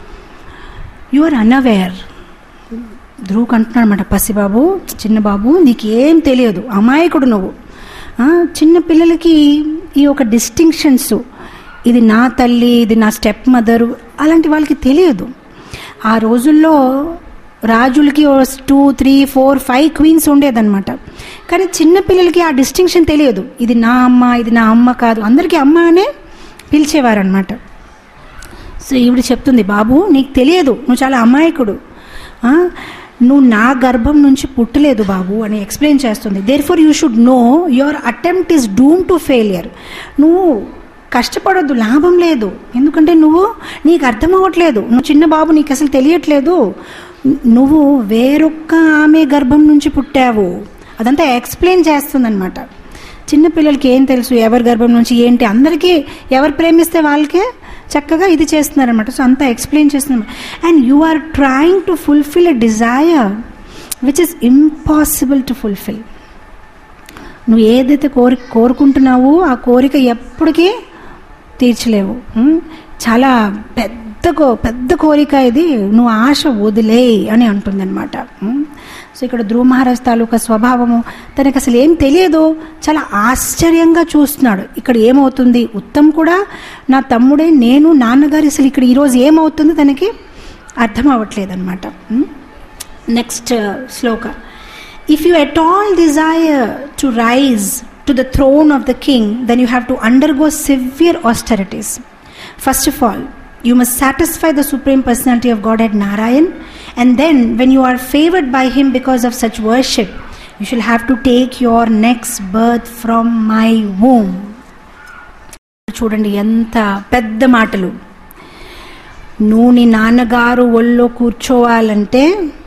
[SPEAKER 1] you are unaware ధ్రువుకు అంటున్నాడు అనమాట పసిబాబు చిన్న బాబు నీకేం తెలియదు అమాయకుడు నువ్వు ఆ, చిన్న పిల్లలకి ఈ ఒక డిస్టింక్షన్స్ ఇది నా తల్లి ఇది నా స్టెప్ మదరు అలాంటి వాళ్ళకి తెలియదు ఆ రోజుల్లో రాజులకి two three four five queens ఉండేదన్నమాట కానీ చిన్న పిల్లలకి ఆ డిస్టింక్షన్ తెలియదు ఇది నా అమ్మ ఇది నా అమ్మ కాదు అందరికీ అమ్మ అనే పిలిచేవారనమాట సో ఈవిడ చెప్తుంది బాబు నీకు తెలియదు నువ్వు చాలా అమాయకుడు ఆ, నువ్వు నా గర్భం నుంచి పుట్టలేదు బాబు అని ఎక్స్ప్లెయిన్ చేస్తుంది therefore you should know your attempt is doom to failure నువ్వు కష్టపడొద్దు లాభం లేదు ఎందుకంటే నువ్వు నీకు అర్థం అవ్వట్లేదు నువ్వు చిన్న బాబు నీకు అసలు తెలియట్లేదు నువ్వు వేరొక్క ఆమె గర్భం నుంచి పుట్టావు అదంతా ఎక్స్ప్లెయిన్ చేస్తుందన్నమాట చిన్న పిల్లలకి ఏం తెలుసు ఎవరి గర్భం నుంచి ఏంటి అందరికీ ఎవరు ప్రేమిస్తే వాళ్ళకే చక్కగా ఇది చేస్తున్నారనమాట సో అంతా ఎక్స్ప్లెయిన్ చేస్తున్నారు and you are trying to fulfil a desire which is impossible to fulfil నువ్వు ఏదైతే కోరి కోరుకుంటున్నావో ఆ కోరిక ఎప్పటికీ తీర్చలేవు ఉం? చాలా పెద్ద కో పెద్ద కోరిక ఇది నువ్వు ఆశ వదిలే అని అంటుందన్నమాట ఉం? సో ఇక్కడ ధ్రువ మహారాజ్ తాలూకా స్వభావము తనకి అసలు ఏం తెలియదు చాలా ఆశ్చర్యంగా చూస్తున్నాడు ఇక్కడ ఏమవుతుంది ఉత్తమ్ కూడా నా తమ్ముడే నేను నాన్నగారు అసలు ఇక్కడ ఈరోజు ఏమవుతుంది తనకి అర్థం అవ్వట్లేదు అనమాట నెక్స్ట్ శ్లోక If you at all desire to rise to the throne of the king, then you have to undergo severe austerities. First of all, you must satisfy the Supreme Personality of Godhead Narayan, and then, when you are favored by him because of such worship, you shall have to take your next birth from my womb. చూడండి ఎంత పెద్ద మాటలు నువ్వు నీ నాన్నగారు ఒళ్ళో కూర్చోవాలంటే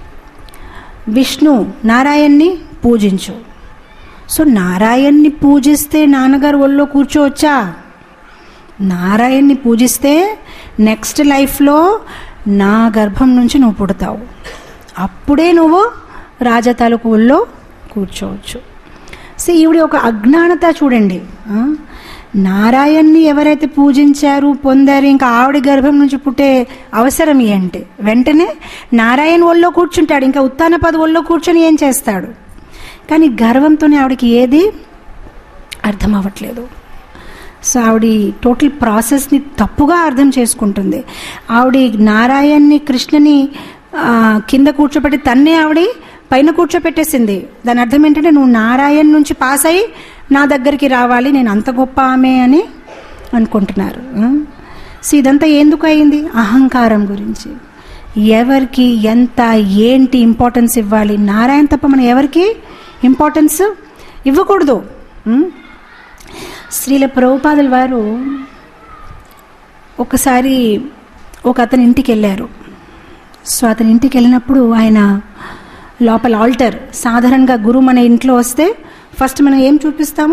[SPEAKER 1] విష్ణు నారాయణ్ణి పూజించు సో నారాయణ్ణి పూజిస్తే నాన్నగారు ఒళ్ళో కూర్చోవచ్చా నారాయణ్ణి పూజిస్తే నెక్స్ట్ లైఫ్లో నా గర్భం నుంచి నువ్వు పుడతావు అప్పుడే నువ్వు రాజతాలకు ఒళ్ళో కూర్చోవచ్చు సో ఈవిడ ఒక అజ్ఞానత చూడండి ఆ? నారాయణ్ణి ఎవరైతే పూజించారు పొందారు ఇంకా ఆవిడ గర్భం నుంచి పుట్టే అవసరం ఏంటి వెంటనే నారాయణ ఒళ్ళో కూర్చుంటాడు ఇంకా ఉత్తాన పద ఒళ్ళో కూర్చొని ఏం చేస్తాడు కానీ గర్వంతోనే ఆవిడకి ఏది అర్థం అవ్వట్లేదు సో ఆవిడ టోటల్ ప్రాసెస్ని తప్పుగా అర్థం చేసుకుంటుంది ఆవిడ నారాయణ్ని కృష్ణని ఆ, కింద కూర్చోబెట్టి తన్నే ఆవిడ పైన కూర్చోపెట్టేసింది దాని అర్థం ఏంటంటే నువ్వు నారాయణ్ నుంచి పాస్ అయ్యి నా దగ్గరికి రావాలి నేను అంత గొప్ప ఆమె అని అనుకుంటున్నారు ఆ? సో ఇదంతా ఎందుకు అయింది అహంకారం గురించి ఎవరికి ఎంత ఏంటి ఇంపార్టెన్స్ ఇవ్వాలి నారాయణ తప్ప మనం ఎవరికి ఇంపార్టెన్స్ ఇవ్వకూడదు ఉం? శ్రీల ప్రభుపాదుల వారు ఒకసారి ఒక అతని ఇంటికి వెళ్ళారు సో అతని ఇంటికి వెళ్ళినప్పుడు ఆయన లోపల ఆల్టర్ సాధారణంగా గురువు మన ఇంట్లో వస్తే ఫస్ట్ మనం ఏం చూపిస్తాము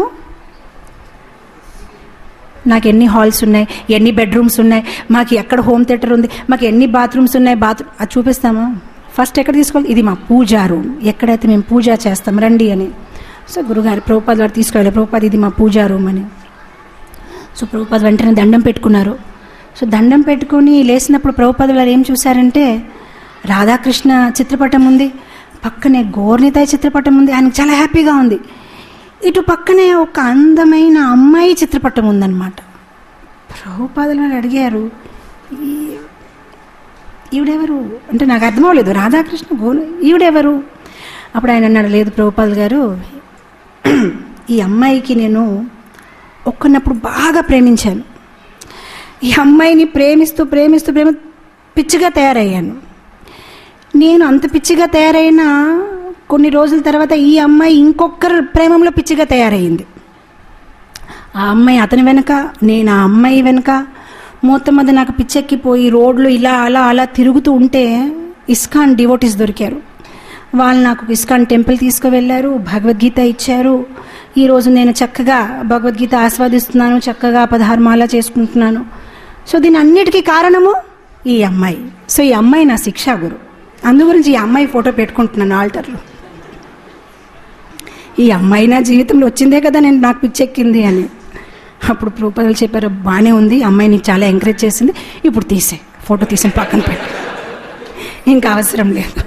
[SPEAKER 1] నాకు ఎన్ని హాల్స్ ఉన్నాయి ఎన్ని బెడ్రూమ్స్ ఉన్నాయి మాకు ఎక్కడ హోమ్ థియేటర్ ఉంది మాకు ఎన్ని బాత్రూమ్స్ ఉన్నాయి బాత్రూమ్ అది చూపిస్తామా ఫస్ట్ ఎక్కడ తీసుకోవాలి ఇది మా పూజా రూమ్ ఎక్కడైతే మేము పూజ చేస్తాం రండి అని సో గురుగారు ప్రభుపాద్ వారు తీసుకెళ్ళారు ప్రభుపాద్ ఇది మా పూజా రూమ్ అని సో ప్రభుపాద్ వెంటనే దండం పెట్టుకున్నారు సో దండం పెట్టుకొని లేచినప్పుడు ప్రభుపాద్ వారు ఏం చూశారంటే రాధాకృష్ణ చిత్రపటం ఉంది పక్కనే గోర్నితాయ్ చిత్రపటం ఉంది ఆయనకు చాలా హ్యాపీగా ఉంది ఇటు పక్కనే ఒక అందమైన అమ్మాయి చిత్రపటం ఉందన్నమాట ప్రభుపాదులు వారు అడిగారు "ఈ- ఈవిడెవరు అంటే నాకు అర్థం అవ్వలేదు రాధాకృష్ణ గోలు ఈవిడెవరు అప్పుడు ఆయన అన్నాడు లేదు ప్రభుపాదులు గారు ఈ అమ్మాయికి నేను ఒక్కనప్పుడు బాగా ప్రేమించాను ఈ అమ్మాయిని ప్రేమిస్తూ ప్రేమిస్తూ ప్రేమ పిచ్చిగా తయారయ్యాను నేను అంత పిచ్చిగా తయారైన కొన్ని రోజుల తర్వాత ఈ అమ్మాయి ఇంకొకరు ప్రేమంలో పిచ్చిగా తయారైంది ఆ అమ్మాయి అతని వెనక నేను ఆ అమ్మాయి వెనక మొత్తం మీద నాకు పిచ్చెక్కిపోయి రోడ్లు ఇలా అలా అలా తిరుగుతూ ఉంటే ఇస్కాన్ డివోటీస్ దొరికారు వాళ్ళు నాకు ఇస్కాన్ టెంపుల్ తీసుకువెళ్ళారు భగవద్గీత ఇచ్చారు ఈరోజు నేను చక్కగా భగవద్గీత ఆస్వాదిస్తున్నాను చక్కగా పదహారమాల చేసుకుంటున్నాను సో దీని అన్నిటికీ కారణము ఈ అమ్మాయి సో ఈ అమ్మాయి నా శిక్షా గురు అందు గురించి ఈ అమ్మాయి ఫోటో పెట్టుకుంటున్నాను ఆల్టర్లో ఈ అమ్మాయి నా జీవితంలో వచ్చిందే కదా నేను నాకు పిచ్చెక్కింది అని అప్పుడు ప్రూపదలు చెప్పారు బాగానే ఉంది అమ్మాయి నీకు చాలా ఎంకరేజ్ చేసింది ఇప్పుడు తీసే ఫోటో తీసి పక్కన పెట్టు ఇంకా అవసరం లేదు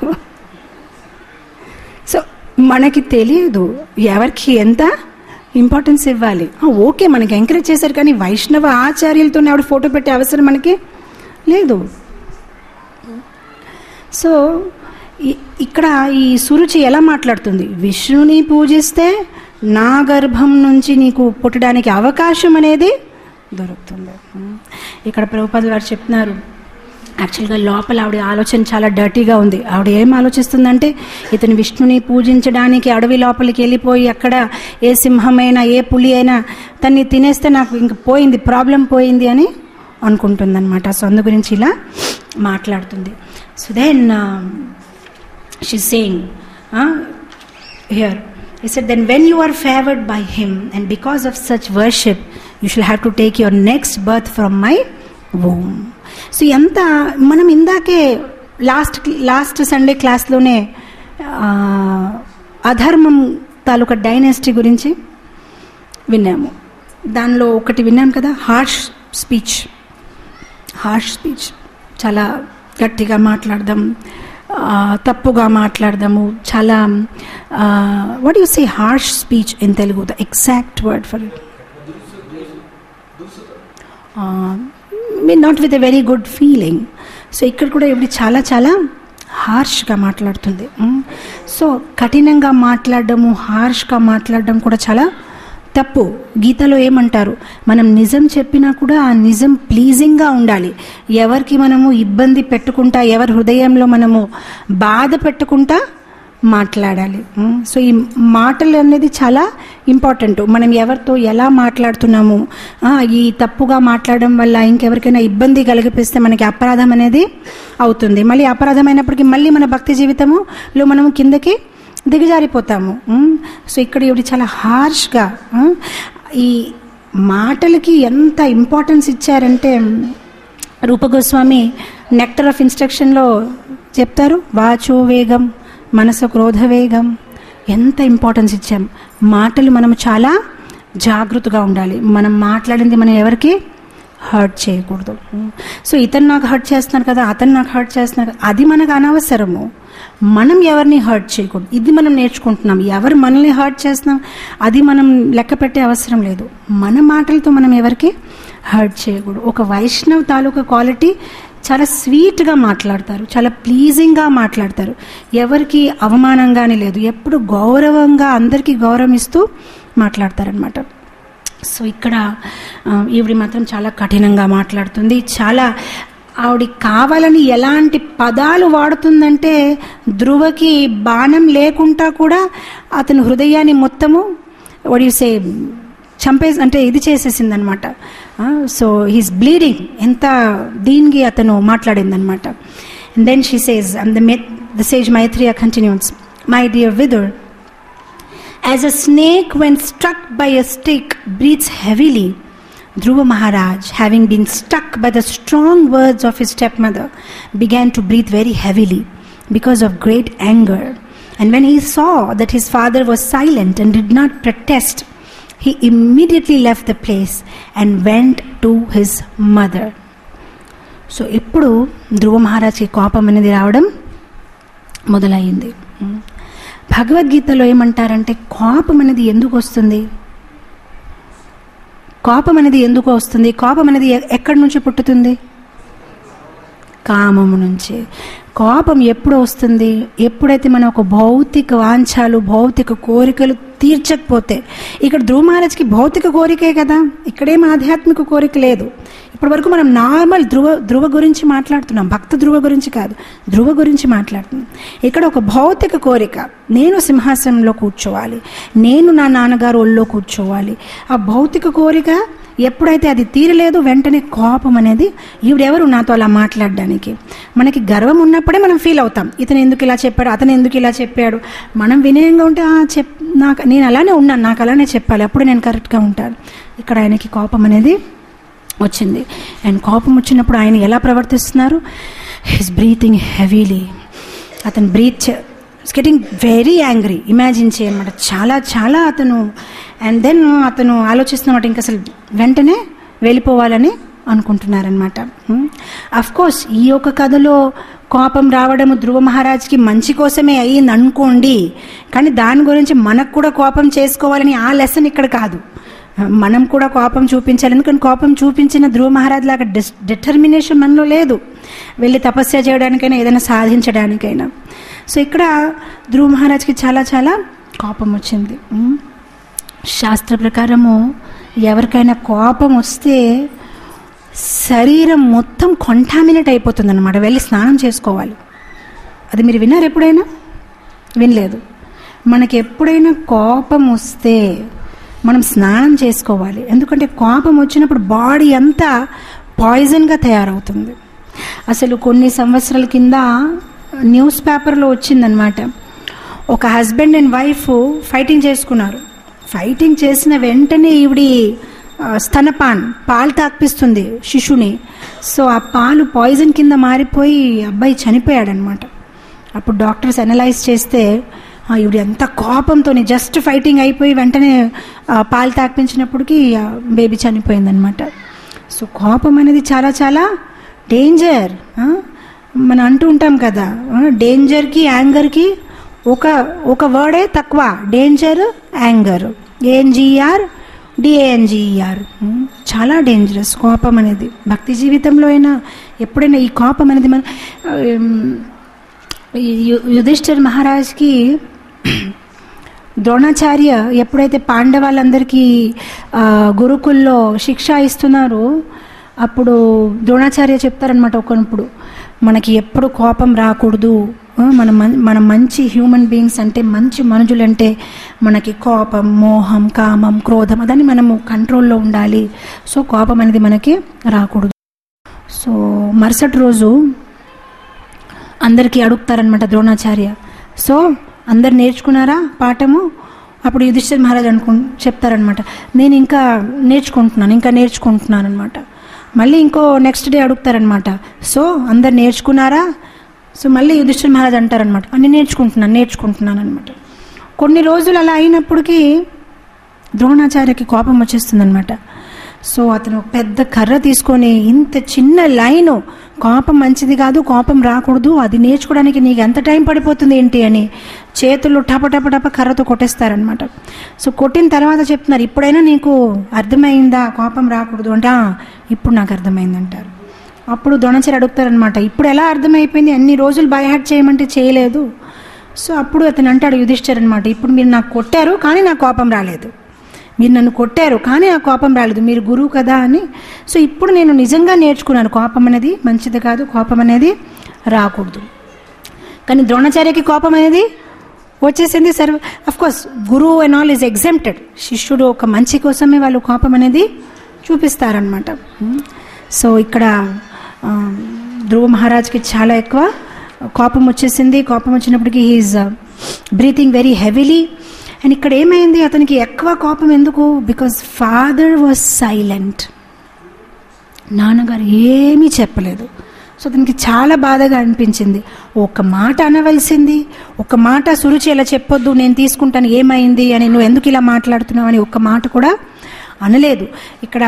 [SPEAKER 1] సో మనకి తెలియదు ఎవరికి ఎంత ఇంపార్టెన్స్ ఇవ్వాలి ఆ, ఓకే మనకి ఎంకరేజ్ చేశారు కానీ వైష్ణవ ఆచార్యులతో ఆవిడ ఫోటో పెట్టే అవసరం మనకి లేదు సో ఇ- ఇక్కడ ఈ సురుచి ఎలా మాట్లాడుతుంది విష్ణుని పూజిస్తే నా గర్భం నుంచి నీకు పుట్టడానికి అవకాశం అనేది దొరుకుతుంది ఉం. ఇక్కడ ప్రభుపద గారు చెప్తున్నారు యాక్చువల్గా లోపల ఆవిడ ఆలోచన చాలా డర్టీగా ఉంది ఆవిడ ఏం ఆలోచిస్తుందంటే ఇతను విష్ణుని పూజించడానికి అడవి లోపలికి వెళ్ళిపోయి అక్కడ ఏ సింహమైనా ఏ పులి అయినా తన్ని తినేస్తే నాకు ఇంక పోయింది ప్రాబ్లం పోయింది అని అనుకుంటుందన్నమాట సో అందు గురించి ఇలా మాట్లాడుతుంది so then she's saying uh, here he said then when you are favored by him and because of such worship you shall have to take your next birth from my womb so ఎంత మనం ఇందాకే లాస్ట్ లాస్ట్ సండే క్లాస్లోనే అధర్మం తాలూకా డైనాసిటీ గురించి విన్నాము దానిలో ఒకటి విన్నాను కదా హార్ష్ స్పీచ్ హార్ష్ స్పీచ్ చాలా గట్టిగా మాట్లాడదాం ఆ, తప్పుగా మాట్లాడదాము చాలా what you say harsh speech in Telugu the exact word for me not with a very good feeling so ఇక్కడ కూడా ఇప్పుడు చాలా చాలా హార్ష్గా మాట్లాడుతుంది సో కఠినంగా మాట్లాడడము హార్ష్గా మాట్లాడడం కూడా చాలా తప్పు గీతలో ఏమంటారు మనం నిజం చెప్పినా కూడా ఆ నిజం ప్లీజింగ్గా ఉండాలి ఎవరికి మనము ఇబ్బంది పెట్టుకుంటా ఎవరి హృదయంలో మనము బాధ పెట్టుకుంటా మాట్లాడాలి ఉమ్, సో ఈ మాటలు అనేది చాలా ఇంపార్టెంట్ మనం ఎవరితో ఎలా మాట్లాడుతున్నాము ఆ, ఈ తప్పుగా మాట్లాడడం వల్ల ఇంకెవరికైనా ఇబ్బంది కలిగిపిస్తే మనకి అపరాధం అనేది అవుతుంది మళ్ళీ అపరాధం అయినప్పటికీ మళ్ళీ మన భక్తి జీవితములో మనము కిందకి దిగజారిపోతాము ఉమ్, సో ఇక్కడ ఇవి చాలా హార్ష్గా ఉమ్, ఈ మాటలకి ఎంత ఇంపార్టెన్స్ ఇచ్చారంటే రూపగోస్వామి నెక్టర్ ఆఫ్ ఇన్స్ట్రక్షన్లో చెప్తారు వాచో వేగం మనసు క్రోధ వేగం ఎంత ఇంపార్టెన్స్ ఇచ్చాం మాటలు మనం చాలా జాగృతగా ఉండాలి మనం మాట్లాడింది మనం ఎవరికి హర్ట్ చేయకూడదు సో ఇతను నాకు హర్ట్ చేస్తున్నారు కదా అతను నాకు హర్ట్ చేస్తున్నారు కదా అది మనకు అనవసరము మనం ఎవరిని హర్ట్ చేయకూడదు ఇది మనం నేర్చుకుంటున్నాం ఎవరు మనల్ని హర్ట్ చేస్తున్నాం అది మనం లెక్క పెట్టే అవసరం లేదు మన మాటలతో మనం ఎవరికి హర్ట్ చేయకూడదు ఒక వైష్ణవ్ తాలూకా క్వాలిటీ చాలా స్వీట్గా మాట్లాడతారు చాలా ప్లీజింగ్గా మాట్లాడతారు ఎవరికి అవమానంగానే లేదు ఎప్పుడు గౌరవంగా అందరికీ గౌరవం ఇస్తూ మాట్లాడతారనమాట సో ఇక్కడ ఆ, ఈవిడ మాత్రం చాలా కఠినంగా మాట్లాడుతుంది చాలా ఆవిడ కావాలని ఎలాంటి పదాలు వాడుతుందంటే ధ్రువకి బాణం లేకుండా కూడా అతని హృదయాన్ని మొత్తము వడిసే చంపే అంటే ఇది చేసేసింది అనమాట సో హీస్ బ్లీడింగ్ ఎంత దీనికి అతను మాట్లాడింది And then she says, and the, Ma- the sage Maitreya continues, My dear Vidur, as a snake, when struck by a stick, breathes heavily, Dhruva Maharaj, having been struck by the strong words of his stepmother, began to breathe very heavily because of great anger. And when he saw that his father was silent and did not protest, he immediately left the place and went to his mother. So ఇప్పుడు ధ్రువ మహారాజ్కి కోపం అనేది రావడం మొదలయ్యింది భగవద్గీతలో ఏమంటారంటే కోపం అనేది ఎందుకు వస్తుంది కోపం అనేది ఎందుకు వస్తుంది కోపం అనేది ఎ- ఎక్కడి నుంచి పుట్టుతుంది కామము నుంచి కోపం ఎప్పుడు వస్తుంది ఎప్పుడైతే మనం ఒక భౌతిక వాంఛాలు భౌతిక కోరికలు తీర్చకపోతే ఇక్కడ ధ్రువ మహారాజ్కి భౌతిక కోరికే కదా ఇక్కడేం ఆధ్యాత్మిక కోరిక లేదు ఇప్పటి వరకు మనం నార్మల్ ధ్రువ ధ్రువ గురించి మాట్లాడుతున్నాం భక్త ధ్రువ గురించి కాదు ధ్రువ గురించి మాట్లాడుతున్నాం ఇక్కడ ఒక భౌతిక కోరిక నేను సింహాసనంలో కూర్చోవాలి నేను నా నాన్నగారు ఒళ్ళో కూర్చోవాలి ఆ భౌతిక కోరిక ఎప్పుడైతే అది తీరలేదు వెంటనే కోపం అనేది ఈవిడెవరు నాతో అలా మాట్లాడడానికి మనకి గర్వం ఉన్నప్పుడే మనం ఫీల్ అవుతాం ఇతను ఎందుకు ఇలా చెప్పాడు అతను ఎందుకు ఇలా చెప్పాడు మనం వినయంగా ఉంటే "ఆ, చెప్ నాకు నేను అలానే ఉన్నాను నాకు అలానే చెప్పాలి అప్పుడు నేను కరెక్ట్గా ఉంటాను ఇక్కడ ఆయనకి కోపం అనేది వచ్చింది అండ్ కోపం వచ్చినప్పుడు ఆయన ఎలా ప్రవర్తిస్తున్నారు హిస్ బ్రీతింగ్ హెవీలీ అతను breath it's getting very angry imagine చేయనమాట చాలా చాలా అతను అండ్ దెన్ అతను ఆలోచిస్తున్నమాట ఇంకా అసలు వెంటనే వెళ్ళిపోవాలని అనుకుంటున్నారనమాట అఫ్ కోర్స్ ఈ యొక్క కథలో కోపం రావడము ధ్రువ మహారాజ్కి మంచి కోసమే అయ్యింది అనుకోండి కానీ దాని గురించి మనకు కూడా కోపం చేసుకోవాలని ఆ లెసన్ ఇక్కడ కాదు మనం కూడా కోపం చూపించాలి ఎందుకంటే కోపం చూపించిన ధ్రువ మహారాజ్ లాగా డిస్ డిటర్మినేషన్ మనలో లేదు వెళ్ళి తపస్య చేయడానికైనా ఏదైనా సాధించడానికైనా సో ఇక్కడ ధ్రువ మహారాజ్కి చాలా చాలా కోపం వచ్చింది ఉమ్. శాస్త్ర ప్రకారము ఎవరికైనా కోపం వస్తే శరీరం మొత్తం కొంటామినేట్ అయిపోతుంది అనమాట వెళ్ళి స్నానం చేసుకోవాలి అది మీరు విన్నారు ఎప్పుడైనా వినలేదు మనకి ఎప్పుడైనా కోపం వస్తే మనం స్నానం చేసుకోవాలి ఎందుకంటే కోపం వచ్చినప్పుడు బాడీ అంతా పాయిజన్గా తయారవుతుంది అసలు కొన్ని సంవత్సరాల కింద న్యూస్ పేపర్లో వచ్చిందనమాట ఒక హస్బెండ్ అండ్ వైఫ్ ఫైటింగ్ చేసుకున్నారు ఫైటింగ్ చేసిన వెంటనే ఈవిడి ఆ, స్తనపాన్ పాలు తాపిస్తుంది శిశుని సో ఆ పాలు పాయిజన్ కింద మారిపోయి అబ్బాయి చనిపోయాడనమాట అప్పుడు డాక్టర్స్ అనలైజ్ చేస్తే "ఆ, ఈవిడ ఎంత కోపంతో జస్ట్ ఫైటింగ్ అయిపోయి వెంటనే ఆ, పాలు తాపించినప్పటికీ బేబీ చనిపోయిందనమాట సో కోపం అనేది చాలా చాలా డేంజర్ మనం అంటూ ఉంటాం కదా డేంజర్కి యాంగర్కి ఒక ఒక వర్డే తక్కువ డేంజర్ యాంగర్ ఏఎన్జిఆర్ డిఏఎన్జిఆర్ చాలా డేంజరస్ కోపం అనేది భక్తి జీవితంలో అయినా ఎప్పుడైనా ఈ కోపం అనేది మన ఉమ్, యు- యుధిష్ఠిర్ మహారాజ్కి ద్రోణాచార్య ఎప్పుడైతే పాండవాళ్ళందరికీ ఆ, గురుకుల్లో శిక్ష ఇస్తున్నారో అప్పుడు ద్రోణాచార్య చెప్తారనమాట ఒకనప్పుడు మనకి ఎప్పుడు కోపం రాకూడదు ఆ, మన మన్- మన మంచి హ్యూమన్ బీయింగ్స్ అంటే మంచి మనుషులంటే మనకి కోపం మోహం కామం క్రోధం అదని మనము కంట్రోల్లో ఉండాలి సో కోపం అనేది మనకి రాకూడదు సో మరుసటి రోజు అందరికీ అడుగుతారనమాట ద్రోణాచార్య సో అందరు నేర్చుకున్నారా పాఠము అప్పుడు యుధిష్ఠిర్ మహారాజ్ అనుకు చెప్తారనమాట నేను ఇంకా నేర్చుకుంటున్నాను ఇంకా నేర్చుకుంటున్నాను అనమాట మళ్ళీ ఇంకో నెక్స్ట్ డే అడుగుతారనమాట సో అందరు నేర్చుకున్నారా సో మళ్ళీ యుధిష్ఠిర్ మహారాజ్ అంటారనమాట అన్ని నేర్చుకుంటున్నాను నేర్చుకుంటున్నాను అనమాట కొన్ని రోజులు అలా అయినప్పటికీ ద్రోణాచార్యకి కోపం వచ్చేస్తుందన్నమాట సో అతను ఒక పెద్ద కర్ర తీసుకొని ఇంత చిన్న లైను కోపం మంచిది కాదు కోపం రాకూడదు అది నేర్చుకోవడానికి నీకు ఎంత టైం పడిపోతుంది ఏంటి అని చేతులు టప టప టప కర్రతో కొట్టేస్తారనమాట సో కొట్టిన తర్వాత చెప్తున్నారు ఇప్పుడైనా నీకు అర్థమైందా కోపం రాకూడదు అంటే "ఆ, ఇప్పుడు నాకు అర్థమైంది అంటారు అప్పుడు ద్రోణాచార్య అడుగుతారనమాట ఇప్పుడు ఎలా అర్థమైపోయింది అన్ని రోజులు బైహార్ట్ చేయమంటే చేయలేదు సో అప్పుడు అతను అంటాడు యుధిష్ఠర్ అనమాట ఇప్పుడు మీరు నాకు కొట్టారు కానీ నాకు కోపం రాలేదు మీరు నన్ను కొట్టారు కానీ ఆ కోపం రాలేదు మీరు గురువు కదా అని సో ఇప్పుడు నేను నిజంగా నేర్చుకున్నాను కోపం అనేది మంచిది కాదు కోపం అనేది రాకూడదు కానీ ద్రోణాచార్యకి కోపం అనేది వచ్చేసింది సర్వ అఫ్ కోర్స్ గురువు అండ్ ఆల్ ఈజ్ ఎగ్జామ్టెడ్ శిష్యుడు ఒక మంచి కోసమే వాళ్ళు కోపం అనేది చూపిస్తారనమాట సో ఇక్కడ ఆ, ధ్రువ మహారాజ్కి చాలా ఎక్కువ కోపం వచ్చేసింది కోపం వచ్చినప్పటికీ he's breathing very heavily and ఇక్కడ ఏమైంది అతనికి ఎక్కువ కోపం ఎందుకు బికాస్ ఫాదర్ వాజ్ సైలెంట్ నాన్నగారు ఏమీ చెప్పలేదు సో అతనికి చాలా బాధగా అనిపించింది ఒక మాట అనవలసింది ఒక మాట సురుచి ఇలా చెప్పొద్దు నేను తీసుకుంటాను ఏమైంది అని నువ్వు ఎందుకు ఇలా మాట్లాడుతున్నావు అని ఒక్క మాట కూడా అనలేదు ఇక్కడ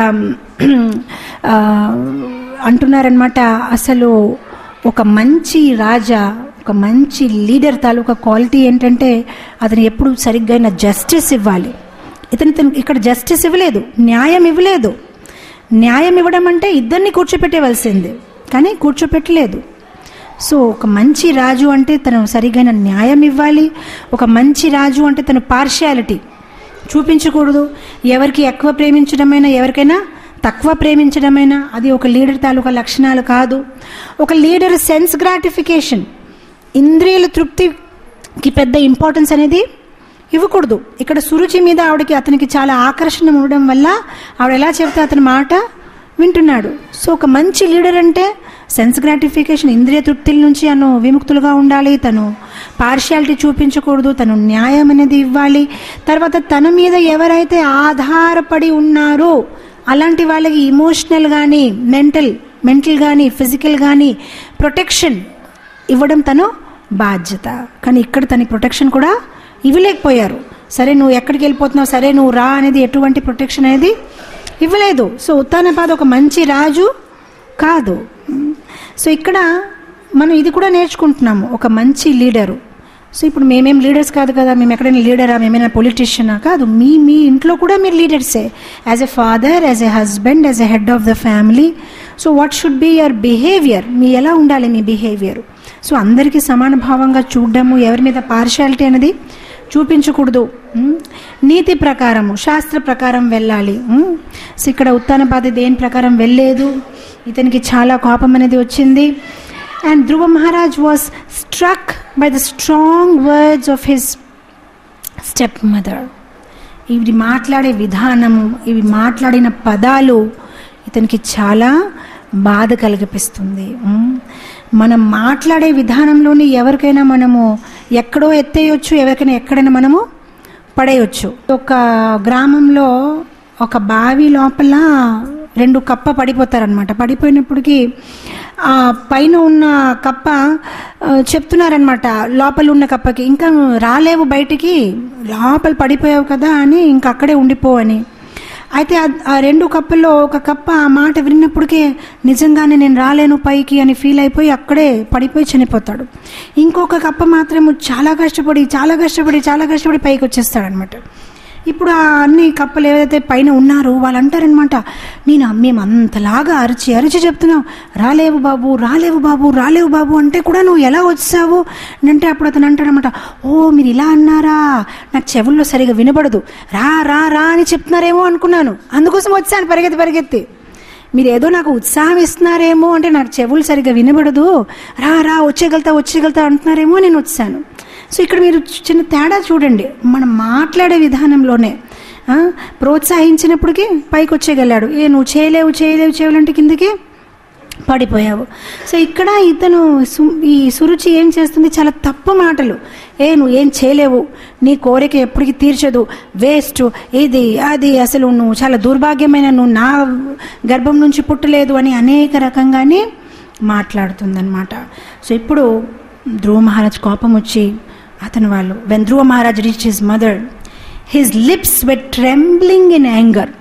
[SPEAKER 1] ఆ, అంటున్నారనమాట అసలు ఒక మంచి రాజా ఒక మంచి లీడర్ తాలూకా క్వాలిటీ ఏంటంటే అతను ఎప్పుడు సరిగ్గా జస్టిస్ ఇవ్వాలి ఇతను ఇతను ఇక్కడ జస్టిస్ ఇవ్వలేదు న్యాయం ఇవ్వలేదు న్యాయం ఇవ్వడం అంటే ఇద్దరిని కూర్చోపెట్టేవలసింది కానీ కూర్చోపెట్టలేదు సో ఒక మంచి రాజు అంటే తను సరిగైన న్యాయం ఇవ్వాలి ఒక మంచి రాజు అంటే తను పార్షియాలిటీ చూపించకూడదు ఎవరికి ఎక్కువ ప్రేమించడమైనా ఎవరికైనా తక్కువ ప్రేమించడమైనా అది ఒక లీడర్ తాలూకా లక్షణాలు కాదు ఒక లీడర్ సెన్స్ గ్రాటిఫికేషన్ ఇంద్రియాల తృప్తికి పెద్ద ఇంపార్టెన్స్ అనేది ఇవ్వకూడదు ఇక్కడ సురుచి మీద ఆవిడకి అతనికి చాలా ఆకర్షణ ఉండడం వల్ల ఆవిడ ఎలా చెప్తే అతని మాట వింటున్నాడు సో ఒక మంచి లీడర్ అంటే సెన్స్ గ్రాటిఫికేషన్ ఇంద్రియ తృప్తుల నుంచి అను విముక్తులుగా ఉండాలి తను పార్షియాలిటీ చూపించకూడదు తను న్యాయం అనేది ఇవ్వాలి తర్వాత తన మీద ఎవరైతే ఆధారపడి ఉన్నారో అలాంటి వాళ్ళకి ఇమోషనల్ కానీ మెంటల్ మెంటల్ కానీ ఫిజికల్ కానీ ప్రొటెక్షన్ ఇవ్వడం తను బాధ్యత కానీ ఇక్కడ తన ప్రొటెక్షన్ కూడా ఇవ్వలేకపోయారు సరే నువ్వు ఎక్కడికి వెళ్ళిపోతున్నావు సరే నువ్వు రా అనేది ఎటువంటి ప్రొటెక్షన్ అనేది ఇవ్వలేదు సో ఉత్తానపాద ఒక మంచి రాజు కాదు సో ఇక్కడ మనం ఇది కూడా నేర్చుకుంటున్నాము ఒక మంచి లీడరు సో ఇప్పుడు మేమేం లీడర్స్ కాదు కదా మేము ఎక్కడైనా లీడరా మేమైనా పొలిటీషియనా కాదు మీ మీ ఇంట్లో కూడా మీరు లీడర్సే as a father as a husband as a head of the family so what should be your behaviour మీ ఎలా ఉండాలి మీ బిహేవియర్ సో అందరికీ సమాన భావంగా చూడడము ఎవరి మీద పార్షాలిటీ అనేది చూపించకూడదు ఉమ్. నీతి ప్రకారము శాస్త్ర ప్రకారం వెళ్ళాలి ఉమ్. సో ఇక్కడ ఉత్తానపాది దేని ప్రకారం వెళ్ళలేదు ఇతనికి చాలా కోపం అనేది వచ్చింది and Dhruva Maharaj was struck by the strong words of his step mother ఇవి మాట్లాడే విధానము ఇవి మాట్లాడిన పదాలు ఇతనికి చాలా బాధ కలిగిపిస్తుంది ఉమ్. మనం మాట్లాడే విధానంలోని ఎవరికైనా మనము ఎక్కడో ఎత్తేయొచ్చు ఎవరికైనా ఎక్కడైనా మనము పడేయొచ్చు ఒక గ్రామంలో ఒక బావి లోపల రెండు కప్ప పడిపోతారనమాట పడిపోయినప్పటికీ ఆ పైన ఉన్న కప్ప ఆ, చెప్తున్నారనమాట లోపల ఉన్న కప్పకి ఇంకా నువ్వు రాలేవు బయటికి లోపల పడిపోయావు కదా అని ఇంకా అక్కడే ఉండిపో అని అయితే ఆ- ఆ రెండు కప్పల్లో ఒక కప్ప ఆ మాట విన్నప్పటికే నిజంగానే నేను రాలేను పైకి అని ఫీల్ అయిపోయి అక్కడే పడిపోయి చనిపోతాడు ఇంకొక కప్ప మాత్రం చాలా కష్టపడి చాలా కష్టపడి చాలా కష్టపడి పైకి వచ్చేస్తాడనమాట ఇప్పుడు ఆ అన్ని కప్పలు ఏవైతే పైన ఉన్నారో వాళ్ళు అంటారనమాట నేను మేము అంతలాగా అరిచి అరిచి చెప్తున్నావు రాలేవు బాబు రాలేవు బాబు రాలేవు బాబు అంటే కూడా నువ్వు ఎలా వచ్చావు అని అంటే అప్పుడు అతను అంటాడనమాట ఓ మీరు ఇలా అన్నారా నాకు చెవుల్లో సరిగా వినబడదు రా రా రా అని చెప్తున్నారేమో అనుకున్నాను అందుకోసం వచ్చాను పరిగెత్తి పరిగెత్తి మీరు ఏదో నాకు ఉత్సాహం ఇస్తున్నారేమో అంటే నాకు చెవులు సరిగ్గా వినబడదు రా రా వచ్చేయగలుగుతా వచ్చేయగలుగుతా అంటున్నారేమో నేను వచ్చాను సో ఇక్కడ మీరు చిన్న తేడా చూడండి మనం మాట్లాడే విధానంలోనే ఆ, ప్రోత్సహించినప్పటికీ పైకి వచ్చేయగలాడు ఏ నువ్వు చేయలేవు చేయలేవు చేయలేంటే కిందకి పడిపోయావు సో ఇక్కడ ఇతను సు- ఈ సురుచి ఏం చేస్తుంది చాలా తప్పు మాటలు ఏ నువ్వు ఏం చేయలేవు నీ కోరిక ఎప్పటికీ తీర్చదు వేస్ట్ ఇది అది అసలు నువ్వు చాలా దుర్భాగ్యమైన నువ్వు నా గర్భం నుంచి పుట్టలేదు అని అనేక రకంగానే మాట్లాడుతుందన్నమాట సో ఇప్పుడు ధ్రువ మహారాజ్ కోపం వచ్చి అతను వాళ్ళు when Dhruva Maharaj reach his mother his lips wet trembling in anger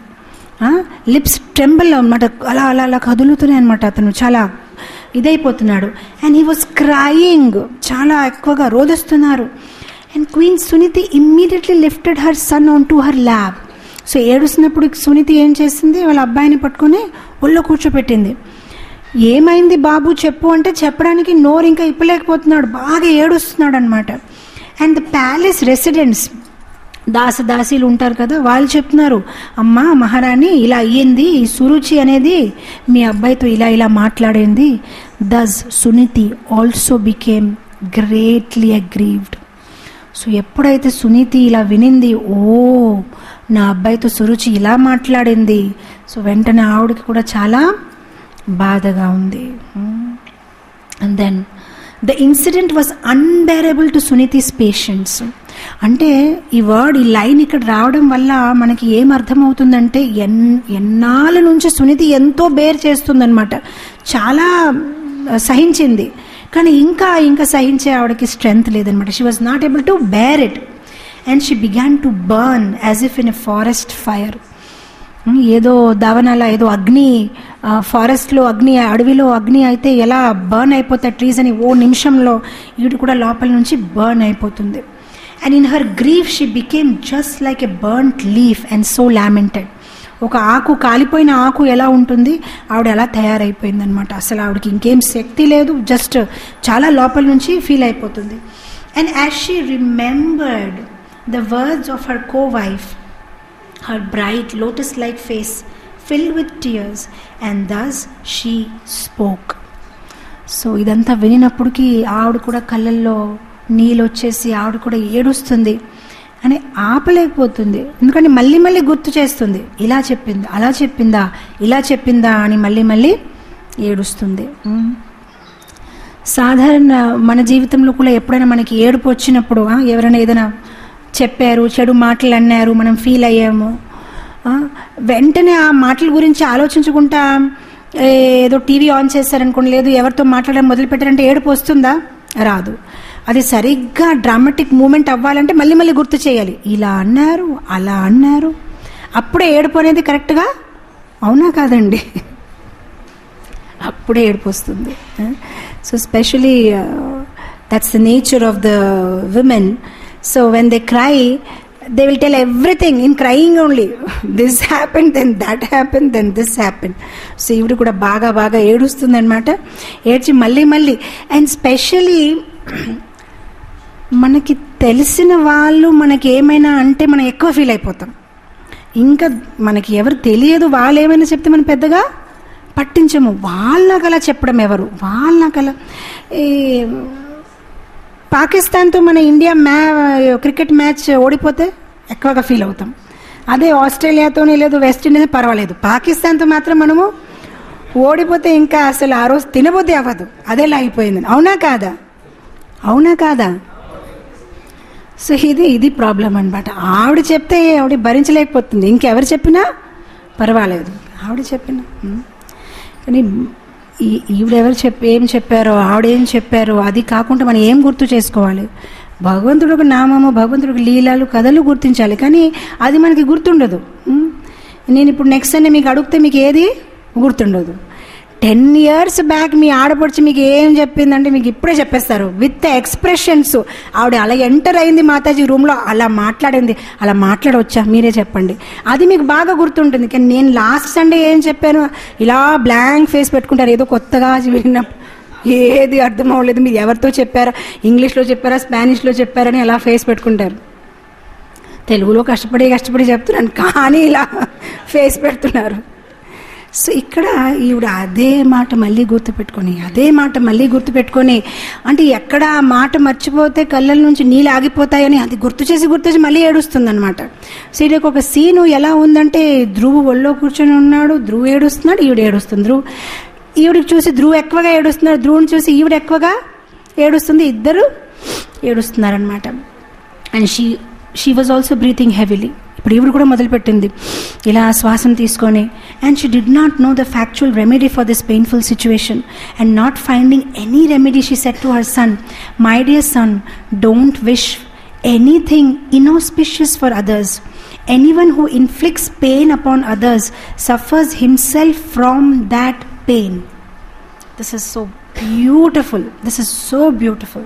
[SPEAKER 1] lips tremble అనమాట అలా అలా అలా కదులుతున్నాయి అనమాట అతను చాలా ఇదైపోతున్నాడు అండ్ హీ వాజ్ క్రయింగ్ చాలా ఎక్కువగా రోధిస్తున్నారు and queen Suniti immediately lifted her son on to her lap so ఏడుస్తున్నప్పుడు సునీతి ఏం చేసింది వాళ్ళ అబ్బాయిని పట్టుకొని ఒళ్ళో కూర్చోపెట్టింది ఏమైంది బాబు చెప్పు అంటే చెప్పడానికి నోరు ఇంకా ఇప్పలేకపోతున్నాడు బాగా ఏడుస్తున్నాడు అనమాట అండ్ ద ప్యాలెస్ రెసిడెంట్స్ దాసదాసీలు ఉంటారు కదా వాళ్ళు చెప్తున్నారు అమ్మా మహారాణి ఇలా అయ్యింది ఈ సురుచి అనేది మీ అబ్బాయితో ఇలా ఇలా మాట్లాడింది thus Suniti also became greatly aggrieved so ఎప్పుడైతే సునీతి ఇలా వినింది ఓ నా అబ్బాయితో సురుచి ఇలా మాట్లాడింది సో వెంటనే ఆవిడకి కూడా చాలా బాధగా ఉంది and then the incident was unbearable to Suniti's patience అంటే ఈ వర్డ్ ఈ లైన్ ఇక్కడ రావడం వల్ల మనకి ఏం అర్థమవుతుందంటే ఎన్ ఎన్నాళ్ళ నుంచి సునీతి ఎంతో బేర్ చేస్తుందన్నమాట చాలా సహించింది కానీ ఇంకా ఇంకా సహించే ఆవిడకి స్ట్రెంగ్త్ లేదనమాట she was not able to bear it and she began to burn as if in a forest fire ఏదో దవనాల ఏదో అగ్ని ఫారెస్ట్లో అగ్ని అడవిలో అగ్ని అయితే ఎలా బర్న్ అయిపోతాయి ట్రీస్ అని ఓ నిమిషంలో ఈడు కూడా లోపల నుంచి బర్న్ అయిపోతుంది and in her grief she became just like a burnt leaf and so lamented ఒక ఆకు కాలిపోయిన ఆకు ఎలా ఉంటుంది ఆవిడ ఎలా తయారైపోయింది అనమాట అసలు ఆవిడకి ఇంకేం శక్తి లేదు జస్ట్ చాలా లోపల నుంచి ఫీల్ అయిపోతుంది and as she remembered the words of her co wife her bright lotus like face filled with tears and thus she spoke so ఇదంతా వినినప్పటికీ ఆవిడ కూడా కళ్ళల్లో నీళ్ళు వచ్చేసి ఆవిడ కూడా ఏడుస్తుంది అని ఆపలేకపోతుంది ఎందుకంటే మళ్ళీ మళ్ళీ గుర్తు చేస్తుంది ఇలా చెప్పింది అలా చెప్పిందా ఇలా చెప్పిందా అని మళ్ళీ మళ్ళీ ఏడుస్తుంది సాధారణ మన జీవితంలో కూడా ఎప్పుడైనా మనకి ఏడుపు వచ్చినప్పుడు ఎవరైనా ఏదైనా చెప్పారు చెడు మాటలు అన్నారు మనం ఫీల్ అయ్యాము వెంటనే ఆ మాటల గురించి ఆలోచించుకుంటా ఏదో టీవీ ఆన్ చేస్తారనుకోండి లేదు ఎవరితో మాట్లాడడం మొదలు పెట్టారంటే ఏడుపు వస్తుందా రాదు అది సరిగ్గా డ్రామాటిక్ మూమెంట్ అవ్వాలంటే మళ్ళీ మళ్ళీ గుర్తు చేయాలి ఇలా అన్నారు అలా అన్నారు అప్పుడే ఏడుపు అనేది కరెక్ట్గా అవునా కాదండి అప్పుడే ఏడుపు వస్తుంది so specially that's the nature of the women so when they cry they will tell everything in crying only this happen then that happen then this happen so ఈవిడ కూడా బాగా బాగా ఏడుస్తుంది అనమాట ఏడ్చి మళ్ళీ మళ్ళీ అండ్ స్పెషలీ మనకి తెలిసిన వాళ్ళు మనకి ఏమైనా అంటే మనం ఎక్కువ ఫీల్ అయిపోతాం ఇంకా మనకి ఎవరు తెలియదు వాళ్ళు ఏమైనా చెప్తే మనం పెద్దగా పట్టించము వాళ్ళకలా చెప్పడం ఎవరు వాళ్ళకలా ఈ పాకిస్తాన్తో మన ఇండియా మ్యా క్రికెట్ మ్యాచ్ ఓడిపోతే ఎక్కువగా ఫీల్ అవుతాం అదే ఆస్ట్రేలియాతోనే లేదు వెస్టిండీస్ పర్వాలేదు పాకిస్తాన్తో మాత్రం మనము ఓడిపోతే ఇంకా అసలు ఆ రోజు తినబోతే అవ్వదు అదేలా అయిపోయింది అవునా కాదా అవునా కాదా సో ఇది ఇది ప్రాబ్లం అనమాట ఆవిడ చెప్తే ఆవిడ భరించలేకపోతుంది ఇంకెవరు చెప్పినా పర్వాలేదు ఆవిడ చెప్పినా కానీ ఈ ఈవిడెవరు చెప్పి ఏం చెప్పారో ఆవిడేం చెప్పారో అది కాకుండా మనం ఏం గుర్తు చేసుకోవాలి భగవంతుడు ఒక నామము భగవంతుడికి లీలాలు కథలు గుర్తించాలి కానీ అది మనకి గుర్తుండదు నేను ఇప్పుడు నెక్స్ట్ అనే మీకు అడిగితే మీకు ఏది గుర్తుండదు టెన్ ఇయర్స్ బ్యాక్ మీ ఆడపడిచి మీకు ఏం చెప్పిందంటే మీకు ఇప్పుడే చెప్పేస్తారు విత్ ఎక్స్ప్రెషన్స్ ఆవిడ అలా ఎంటర్ అయింది మాతాజీ రూమ్లో అలా మాట్లాడింది అలా మాట్లాడవచ్చా మీరే చెప్పండి అది మీకు బాగా గుర్తుంటుంది కానీ నేను లాస్ట్ సండే ఏం చెప్పాను ఇలా బ్లాంక్ ఫేస్ పెట్టుకుంటారు ఏదో కొత్తగా విన్నప్పుడు ఏది అర్థం అవ్వలేదు మీరు ఎవరితో చెప్పారా ఇంగ్లీష్లో చెప్పారా స్పానిష్లో చెప్పారని అలా ఫేస్ పెట్టుకుంటారు తెలుగులో కష్టపడి కష్టపడి చెప్తున్నాను కానీ ఇలా ఫేస్ పెడుతున్నారు సో ఇక్కడ ఈవిడ అదే మాట మళ్ళీ గుర్తుపెట్టుకొని అదే మాట మళ్ళీ గుర్తుపెట్టుకొని అంటే ఎక్కడ ఆ మాట మర్చిపోతే కళ్ళ నుంచి నీళ్ళు ఆగిపోతాయని అది గుర్తు చేసి గుర్తు చేసి మళ్ళీ ఏడుస్తుంది అనమాట సో ఇది ఒక సీను ఎలా ఉందంటే ధ్రువు ఒళ్ళో కూర్చొని ఉన్నాడు ధ్రువు ఏడుస్తున్నాడు ఈవిడ ఏడుస్తుంది ధ్రువు ఈవిడికి చూసి ధ్రువు ఎక్కువగా ఏడుస్తున్నాడు ధ్రువుని చూసి ఈవిడ ఎక్కువగా ఏడుస్తుంది ఇద్దరు ఏడుస్తున్నారనమాట and she she was also breathing heavily ఇప్పుడు ఈవిడ కూడా మొదలుపెట్టింది ఇలా శ్వాసం తీసుకొని and she did not know the factual remedy for this painful situation and not finding any remedy she said to her son my dear son don't wish anything inauspicious for others anyone who inflicts pain upon others suffers himself from that pain this is so beautiful this is so beautiful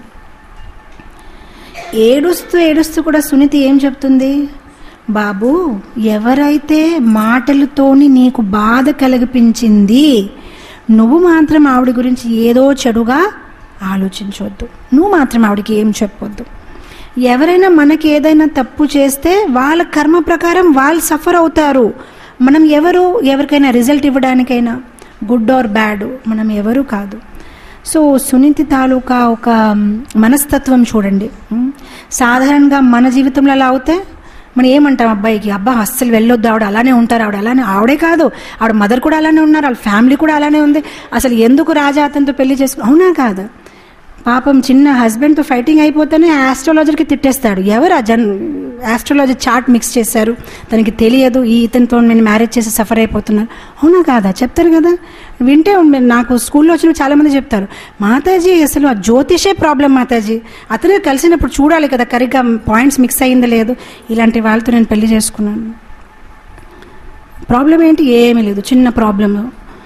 [SPEAKER 1] ఏడుస్తూ ఏడుస్తూ కూడా సునీతి ఏం చెప్తుంది బాబు ఎవరైతే మాటలతోని నీకు బాధ కలిగిపించింది నువ్వు మాత్రం ఆవిడ గురించి ఏదో చెడుగా ఆలోచించవద్దు నువ్వు మాత్రం ఆవిడకి ఏం చెప్పొద్దు ఎవరైనా మనకి ఏదైనా తప్పు చేస్తే వాళ్ళ కర్మ ప్రకారం వాళ్ళు సఫర్ అవుతారు మనం ఎవరు ఎవరికైనా రిజల్ట్ ఇవ్వడానికైనా గుడ్ ఆర్ బ్యాడ్ మనం ఎవరు కాదు సో సునీతి తాలూకా ఒక మనస్తత్వం చూడండి ఉమ్, సాధారణంగా మన జీవితంలో అలా అవుతే మనం ఏమంటాం అబ్బాయికి అబ్బా అస్సలు వెళ్ళొద్దు ఆవిడ అలానే ఉంటారు ఆవిడ అలానే ఆవిడే కాదు ఆవిడ మదర్ కూడా అలానే ఉన్నారు వాళ్ళ ఫ్యామిలీ కూడా అలానే ఉంది అసలు ఎందుకు రాజా అతనితో పెళ్లి చేసుకు అవునా కాదు పాపం చిన్న హస్బెండ్తో ఫైటింగ్ అయిపోతేనే ఆస్ట్రాలజర్కి తిట్టేస్తాడు ఎవరు ఆ జన్ ఆస్ట్రాలజర్ చార్ట్ మిక్స్ చేశారు తనకి తెలియదు ఈ ఇతనితో నేను మ్యారేజ్ చేసి సఫర్ అయిపోతున్నాను అవునా కాదా చెప్తారు కదా వింటే ఉం- నాకు స్కూల్లో వచ్చిన చాలా మంది చెప్తారు మాతాజీ అసలు ఆ జ్యోతిషే ప్రాబ్లం మాతాజీ అతనే కలిసినప్పుడు చూడాలి కదా కరెక్ట్గా పాయింట్స్ మిక్స్ అయిందో లేదు ఇలాంటి వాళ్ళతో నేను పెళ్లి చేసుకున్నాను ప్రాబ్లం ఏంటి ఏమీ లేదు చిన్న ప్రాబ్లమ్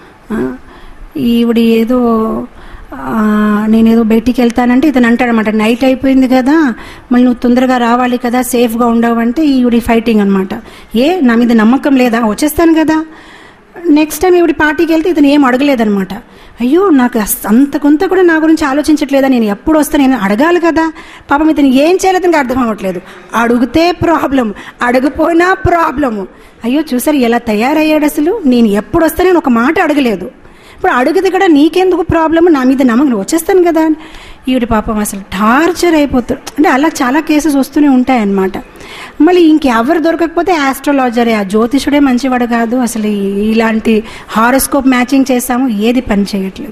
[SPEAKER 1] ఈవిడ ఏదో ఆ, నేనేదో బయటికి వెళ్తానంటే ఇతను అంటాడనమాట నైట్ అయిపోయింది కదా మళ్ళీ నువ్వు తొందరగా రావాలి కదా సేఫ్గా ఉండవు అంటే ఈవిడి ఫైటింగ్ అనమాట ఏ నా మీద నమ్మకం లేదా వచ్చేస్తాను కదా నెక్స్ట్ టైం ఈవిడి పార్టీకి వెళ్తే ఇతను ఏం అడగలేదనమాట అయ్యో నాకు అస్- అంత కొంత కూడా నా గురించి ఆలోచించట్లేదా నేను ఎప్పుడు వస్తాను నేను అడగాలి కదా పాపం ఇతను ఏం చేయలేదు ఇంకా అర్థం అవ్వట్లేదు అడిగితే ప్రాబ్లం అడగపోయినా ప్రాబ్లము అయ్యో చూసారు ఎలా తయారయ్యాడు అసలు నేను ఎప్పుడు వస్తా నేను ఒక మాట అడగలేదు ఇప్పుడు అడిగితే కూడా నీకెందుకు ప్రాబ్లమ్ నా మీద నమ్మకం వచ్చేస్తాను కదా అని ఈవిడ పాపం అసలు టార్చర్ అయిపోతారు అంటే అలా చాలా కేసెస్ వస్తూనే ఉంటాయన్నమాట మళ్ళీ ఇంకెవరు దొరకకపోతే ఆస్ట్రాలజరే ఆ జ్యోతిషుడే మంచివాడు కాదు అసలు ఈ- ఇలాంటి హారోస్కోప్ మ్యాచింగ్ చేస్తాము ఏది పని చేయట్లేదు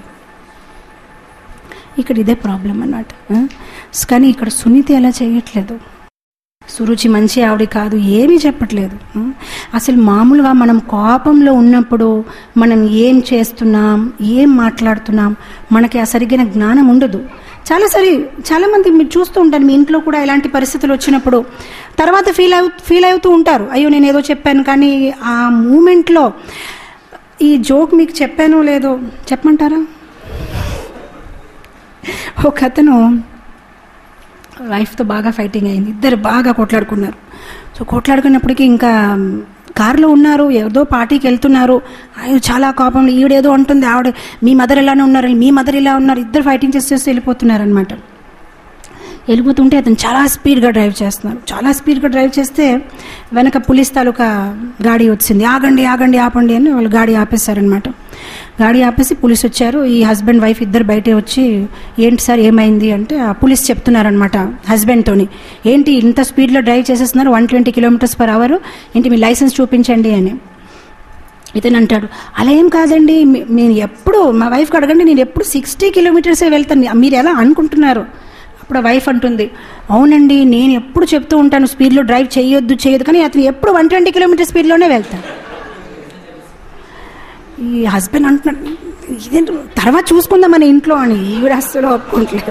[SPEAKER 1] ఇక్కడ ఇదే ప్రాబ్లం అన్నమాట ఆ? కానీ ఇక్కడ సునీతి అలా చేయట్లేదు సురుచి మంచి ఆవిడ కాదు ఏమీ చెప్పట్లేదు ఉం? అసలు మామూలుగా మనం కోపంలో ఉన్నప్పుడు మనం ఏం చేస్తున్నాం ఏం మాట్లాడుతున్నాం మనకి ఆ సరిగిన జ్ఞానం ఉండదు చాలా సరి చాలా మంది మీరు చూస్తూ ఉంటారు మీ ఇంట్లో కూడా ఇలాంటి పరిస్థితులు వచ్చినప్పుడు తర్వాత ఫీల్ అవు ఫీల్ అవుతూ ఉంటారు అయ్యో నేను ఏదో చెప్పాను కానీ ఆ మూమెంట్లో ఈ జోక్ మీకు చెప్పానో లేదో చెప్పమంటారా ఒక అతను వైఫ్తో బాగా ఫైటింగ్ అయింది ఇద్దరు బాగా కొట్లాడుకున్నారు సో కొట్లాడుకున్నప్పటికీ ఇంకా కారులో ఉన్నారు ఏదో పార్టీకి వెళ్తున్నారు ఆయన చాలా కోపంలో ఈవిడేదో అంటుంది ఆవిడ మీ మదర్ ఇలానే ఉన్నారు మీ మదర్ ఇలా ఉన్నారు ఇద్దరు ఫైటింగ్ చేసేసి వెళ్ళిపోతున్నారు అనమాట వెళ్ళిపోతుంటే అతను చాలా స్పీడ్గా డ్రైవ్ చేస్తున్నారు చాలా స్పీడ్గా డ్రైవ్ చేస్తే వెనక పోలీస్ తాలూకా గాడి వచ్చింది ఆగండి ఆగండి ఆపండి అని వాళ్ళు గాడి ఆపేశారనమాట గాడి ఆపేసి పోలీస్ వచ్చారు ఈ హస్బెండ్ వైఫ్ ఇద్దరు బయటే వచ్చి ఏంటి సార్ ఏమైంది అంటే ఆ పోలీస్ చెప్తున్నారనమాట హస్బెండ్తోని ఏంటి ఇంత స్పీడ్లో డ్రైవ్ చేసేస్తున్నారు one twenty kilometres per hour ఏంటి మీ లైసెన్స్ చూపించండి అని ఇతను అంటాడు అలా ఏం కాదండి మీ- నేను ఎప్పుడు మా వైఫ్కి అడగండి నేను ఎప్పుడు సిక్స్టీ కిలోమీటర్సే వెళ్తాను మీరు ఎలా అనుకుంటున్నారు అప్పుడు వైఫ్ అంటుంది అవునండి నేను ఎప్పుడు చెప్తూ ఉంటాను స్పీడ్లో డ్రైవ్ చేయొద్దు చేయొద్దు కానీ అతను ఎప్పుడు వన్ ట్వంటీ కిలోమీటర్ స్పీడ్లోనే వెళ్తాను ఈ హస్బెండ్ అంటున్నాడు ఇదేంటి తర్వాత చూసుకుందాం మన ఇంట్లో అని ఈవిడ అస్సలు ఒప్పుకోవట్లేదు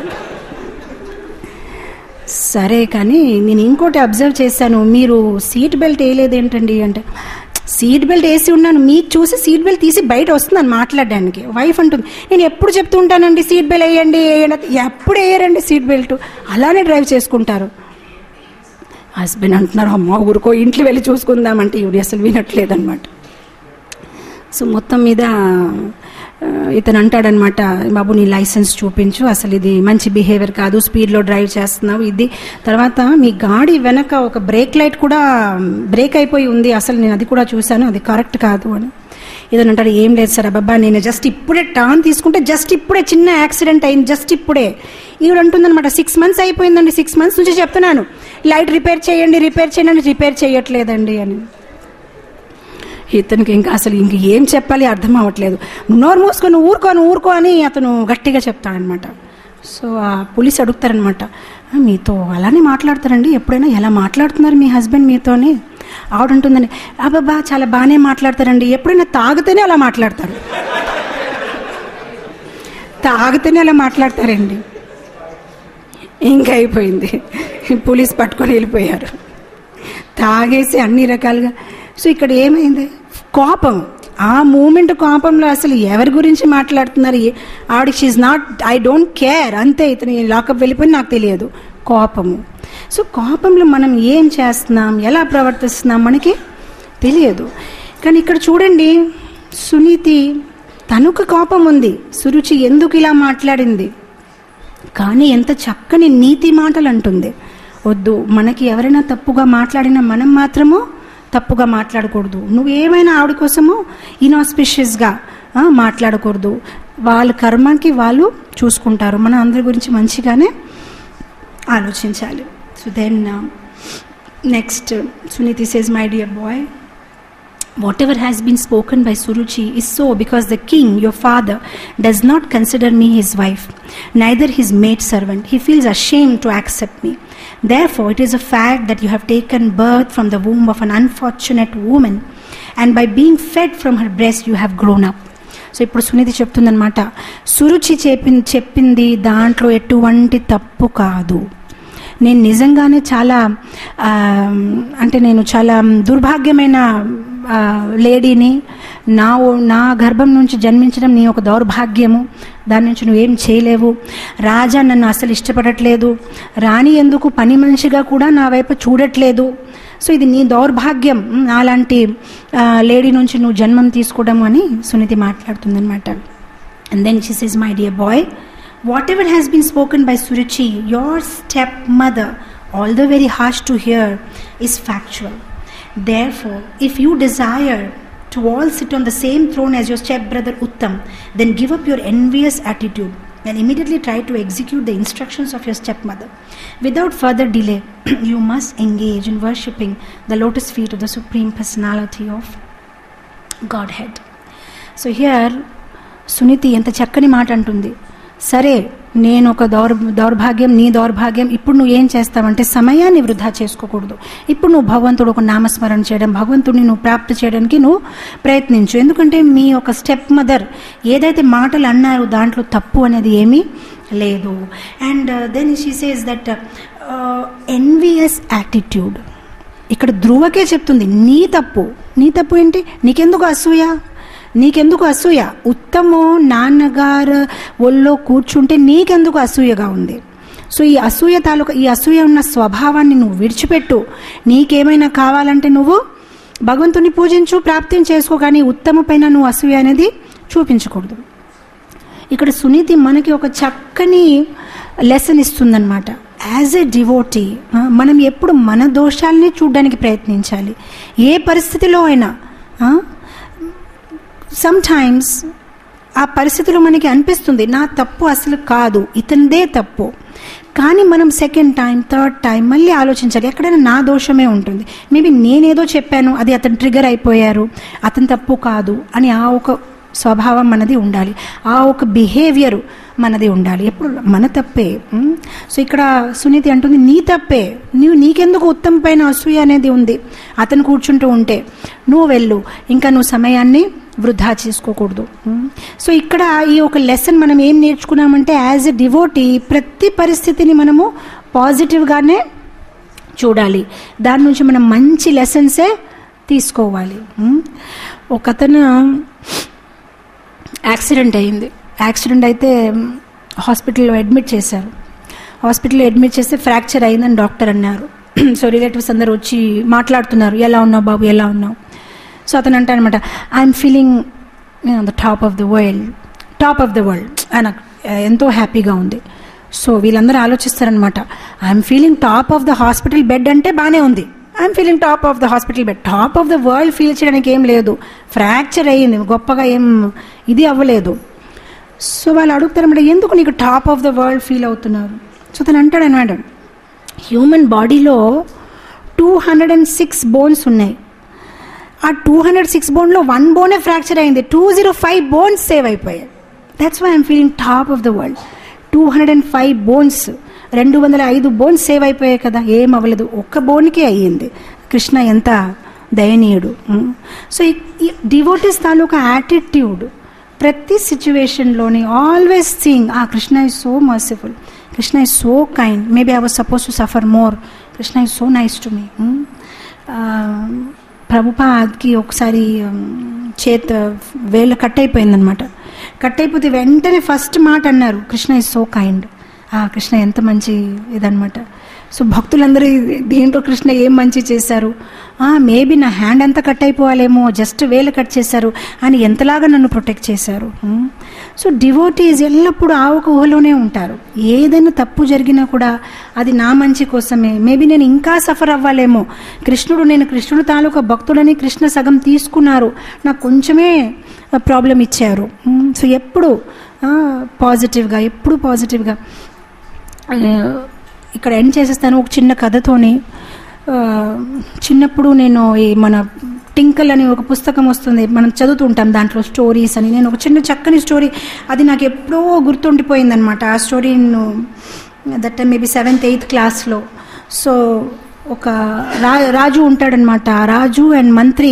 [SPEAKER 1] సరే కానీ నేను ఇంకోటి అబ్జర్వ్ చేశాను మీరు సీట్ బెల్ట్ వేయలేదేంటండి అంటే సీట్ బెల్ట్ వేసి ఉన్నాను మీకు చూసి సీట్ బెల్ట్ తీసి బయట వస్తున్నాను మాట్లాడడానికి వైఫ్ అంటుంది నేను ఎప్పుడు చెప్తూ ఉంటానండి సీట్ బెల్ట్ వేయండి వేయండి ఎప్పుడు వేయరండి సీట్ బెల్ట్ అలానే డ్రైవ్ చేసుకుంటారు హస్బెండ్ అంటున్నారు అమ్మ ఊరుకో ఇంట్లో వెళ్ళి చూసుకుందామంటే ఇవి అసలు వినట్లేదన్నమాట సో మొత్తం మీద ఆ, ఇతను అంటాడనమాట బాబు నీ లైసెన్స్ చూపించు అసలు ఇది మంచి బిహేవియర్ కాదు స్పీడ్లో డ్రైవ్ చేస్తున్నావు ఇది తర్వాత మీ గాడి వెనక ఒక బ్రేక్ లైట్ కూడా బ్రేక్ అయిపోయి ఉంది అసలు నేను అది కూడా చూశాను అది కరెక్ట్ కాదు అని ఇతను అంటాడు ఏం లేదు సార్ అబ్బాబా నేను జస్ట్ ఇప్పుడే టర్న్ తీసుకుంటే జస్ట్ ఇప్పుడే చిన్న యాక్సిడెంట్ అయింది జస్ట్ ఇప్పుడే ఈవిడ అంటుందన్నమాట సిక్స్ మంత్స్ అయిపోయిందండి సిక్స్ మంత్స్ నుంచి చెప్తున్నాను లైట్ రిపేర్ చేయండి రిపేర్ చేయండి రిపేర్ చేయట్లేదండి అని ఇతనికి ఇంకా అసలు ఇంక ఏం చెప్పాలి అర్థం అవ్వట్లేదు నువ్వు నోరు మూసుకొని ఊరుకో నువ్వు ఊరుకో అని అతను గట్టిగా చెప్తాడనమాట సో ఆ పోలీస్ అడుగుతారనమాట "ఆ, మీతో అలానే మాట్లాడతారండి ఎప్పుడైనా ఎలా మాట్లాడుతున్నారు మీ హస్బెండ్ మీతోని ఆవిడ ఉంటుందని అబ్బాబా చాలా బాగానే మాట్లాడతారండి ఎప్పుడైనా తాగితేనే అలా మాట్లాడతారు తాగితేనే అలా మాట్లాడతారండి ఇంకా అయిపోయింది పోలీస్ పట్టుకొని వెళ్ళిపోయారు తాగేసి అన్ని రకాలుగా సో ఇక్కడ ఏమైంది కోపం ఆ మూమెంట్ కోపంలో అసలు ఎవరి గురించి మాట్లాడుతున్నారు ఏ- ఆవిడ she's not I don't care అంతే ఇతని లాకప్ వెళ్ళిపోయి నాకు తెలియదు కోపము సో కోపంలో మనం ఏం చేస్తున్నాం ఎలా ప్రవర్తిస్తున్నాం మనకి తెలియదు కానీ ఇక్కడ చూడండి సునీతి తనకు కోపం ఉంది సురుచి ఎందుకు ఇలా మాట్లాడింది కానీ ఎంత చక్కని నీతి మాటలు అంటుంది వద్దు మనకి ఎవరైనా తప్పుగా మాట్లాడినా మనం మాత్రము తప్పుగా మాట్లాడకూడదు నువ్వు ఏమైనా ఆవిడ కోసము ఇనాస్పిషియస్గా మాట్లాడకూడదు వాళ్ళ కర్మకి వాళ్ళు చూసుకుంటారు మన అందరి గురించి మంచిగానే ఆలోచించాలి so then next Suniti says my dear boy Whatever has been spoken by Suruchi is so because the king, your father, does not consider me his wife, neither his maid servant. He feels ashamed to accept me. Therefore, it is a fact that you have taken birth from the womb of an unfortunate woman, and by being fed from her breast, you have grown up. So ఇప్పుడు సునీతి చెప్తుందనమాట సురుచి చెప్పి చెప్పింది దాంట్లో ఎటువంటి తప్పు కాదు నేను నిజంగానే చాలా ఆ, అంటే నేను చాలా దుర్భాగ్యమైన ఆ, లేడీని నా ఓ- నా గర్భం నుంచి జన్మించడం నీ ఒక దౌర్భాగ్యము దాని నుంచి నువ్వేం చేయలేవు రాజా నన్ను అసలు ఇష్టపడట్లేదు రాణి ఎందుకు పని మనిషిగా కూడా నా వైపు చూడట్లేదు సో ఇది నీ దౌర్భాగ్యం ఉమ్, అలాంటి ఆ, లేడీ నుంచి నువ్వు జన్మం తీసుకోవడం అని సునీతి మాట్లాడుతుందన్నమాట and then she says my dear boy whatever has been spoken by Suruchi your step mother all the very harsh to hear is factual Therefore, if you desire to all sit on the same throne as your stepbrother Uttam, then give up your envious attitude and immediately try to execute the instructions of your stepmother. Without further delay, you must engage in worshipping the lotus feet of the Supreme Personality of Godhead. So here Suniti ఎంత చక్కని మాట అంటుంది సరే నేను ఒక దౌర్ దౌర్భాగ్యం నీ దౌర్భాగ్యం ఇప్పుడు నువ్వు ఏం చేస్తావంటే సమయాన్ని వృధా చేసుకోకూడదు ఇప్పుడు నువ్వు భగవంతుడు ఒక నామస్మరణ చేయడం భగవంతుడిని నువ్వు ప్రాప్తి చేయడానికి నువ్వు ప్రయత్నించు ఎందుకంటే మీ ఒక స్టెప్ మదర్ ఏదైతే మాటలు అన్నారో దాంట్లో తప్పు అనేది ఏమీ లేదు and then she says that envious attitude ఇక్కడ ధ్రువకే చెప్తుంది నీ తప్పు నీ తప్పు ఏంటి నీకెందుకు అసూయ నీకెందుకు అసూయ ఉత్తమో నాన్నగారు ఒళ్ళో కూర్చుంటే నీకెందుకు అసూయగా ఉంది సో ఈ అసూయ తాలూకా ఈ అసూయ ఉన్న స్వభావాన్ని నువ్వు విడిచిపెట్టు నీకేమైనా కావాలంటే నువ్వు భగవంతుని పూజించు ప్రాప్తిని చేసుకో కానీ ఉత్తమ పైన నువ్వు అసూయ అనేది చూపించకూడదు ఇక్కడ సునీతి మనకి ఒక చక్కని లెసన్ ఇస్తుందన్నమాట యాజ్ ఎ డివోటీ మనం ఎప్పుడు మన దోషాలని చూడడానికి ప్రయత్నించాలి ఏ పరిస్థితిలో అయినా సమ్ టైమ్స్ ఆ పరిస్థితిలో మనకి అనిపిస్తుంది నా తప్పు అసలు కాదు ఇతనిదే తప్పు కానీ మనం సెకండ్ టైం థర్డ్ టైం మళ్ళీ ఆలోచించాలి ఎక్కడైనా నా దోషమే ఉంటుంది మేబీ నేనేదో చెప్పాను అది అతను ట్రిగర్ అయిపోయారు అతని తప్పు కాదు అని ఆ ఒక స్వభావం మనది ఉండాలి ఆ ఒక బిహేవియర్ మనది ఉండాలి ఎప్పుడు మన తప్పే ఉమ్. సో ఇక్కడ సునీతి అంటుంది నీ తప్పే నీవు నీకెందుకు ఉత్తమ పైన అసూయ అనేది ఉంది అతను కూర్చుంటూ ఉంటే నువ్వు వెళ్ళు ఇంకా నువ్వు సమయాన్ని వృధా చేసుకోకూడదు ఉమ్. సో ఇక్కడ ఈ ఒక లెసన్ మనం ఏం నేర్చుకున్నామంటే యాజ్ ఎ డివోటీ ప్రతి పరిస్థితిని మనము పాజిటివ్గానే చూడాలి దాని నుంచి మనం మంచి లెసన్సే తీసుకోవాలి ఉమ్. ఒకతను యాక్సిడెంట్ అయింది యాక్సిడెంట్ అయితే హాస్పిటల్లో అడ్మిట్ చేశారు హాస్పిటల్లో అడ్మిట్ చేస్తే ఫ్రాక్చర్ అయిందని డాక్టర్ అన్నారు సో రిలేటివ్స్ అందరు వచ్చి మాట్లాడుతున్నారు ఎలా ఉన్నావు బాబు ఎలా ఉన్నావు సో అతను అంటారనమాట I'm feeling the top of the world top of the world ఆయన ఎంతో హ్యాపీగా ఉంది సో వీళ్ళందరూ ఆలోచిస్తారనమాట I'm feeling top of the hospital bed అంటే బాగానే ఉంది I'm feeling top of the hospital bed top of the world feel చేయడానికి ఏం లేదు ఫ్రాక్చర్ అయ్యింది గొప్పగా ఏం ఇది అవ్వలేదు సో వాళ్ళు అడుగుతారన్నమాట ఎందుకు నీకు top of the world feel అవుతున్నారు సో తను అంటాడు అనమాట హ్యూమన్ బాడీలో two hundred and six bones ఉన్నాయి ఆ టూ హండ్రెడ్ సిక్స్ బోన్లో వన్ బోనే ఫ్రాక్చర్ అయింది two zero five bones save అయిపోయాయి that's why I'm feeling top of the world two hundred and five bones రెండు వందల ఐదు బోన్స్ సేవ్ అయిపోయాయి కదా ఏం అవ్వలేదు ఒక్క బోన్కే అయ్యింది కృష్ణ ఎంత దయనీయుడు ఉమ్. సో ఈ డివోటీస్ తాలూకా యాటిట్యూడ్ ప్రతి సిచ్యువేషన్లోని ఆల్వేస్ థింగ్ ఆ Krishna is so merciful Krishna is so kind maybe I was suppose to suffer more Krishna is so nice to me ప్రభుపాద్కి ఒకసారి ఉమ్, చేత వేళ్ళ కట్ అయిపోయిందనమాట కట్ అయిపోతే వెంటనే ఫస్ట్ మాట అన్నారు కృష్ణ ఇస్ సో కైండ్ ఆ కృష్ణ ఎంత మంచి ఇదనమాట సో భక్తులందరూ దీంట్లో కృష్ణ ఏం మంచి చేశారు మేబీ నా హ్యాండ్ అంతా కట్ అయిపోవాలేమో జస్ట్ వేలు కట్ చేశారు అని ఎంతలాగా నన్ను ప్రొటెక్ట్ చేశారు సో డివోటీస్ ఎల్లప్పుడూ ఆ ఒక ఊహలోనే ఉంటారు ఏదైనా తప్పు జరిగినా కూడా అది నా మంచి కోసమే మేబీ నేను ఇంకా సఫర్ అవ్వాలేమో కృష్ణుడు నేను కృష్ణుడు తాలూకా భక్తుడని కృష్ణ సగం తీసుకున్నారు నాకు కొంచెమే ప్రాబ్లం ఇచ్చారు మ్, సో ఎప్పుడు పాజిటివ్గా ఎప్పుడు పాజిటివ్గా ఆ, ఇక్కడ ఎండ్ చేసేస్తాను ఒక చిన్న కథతోని ఆ, చిన్నప్పుడు నేను ఈ మన టింకల్ అని ఒక పుస్తకం వస్తుంది మనం చదువుతూ ఉంటాం దాంట్లో స్టోరీస్ అని నేను ఒక చిన్న చక్కని స్టోరీ అది నాకు ఎప్పుడో గుర్తుండిపోయిందనమాట ఆ స్టోరీ నేను that time maybe seventh eighth క్లాస్లో సో ఒక రా రాజు ఉంటాడనమాట ఆ రాజు అండ్ మంత్రి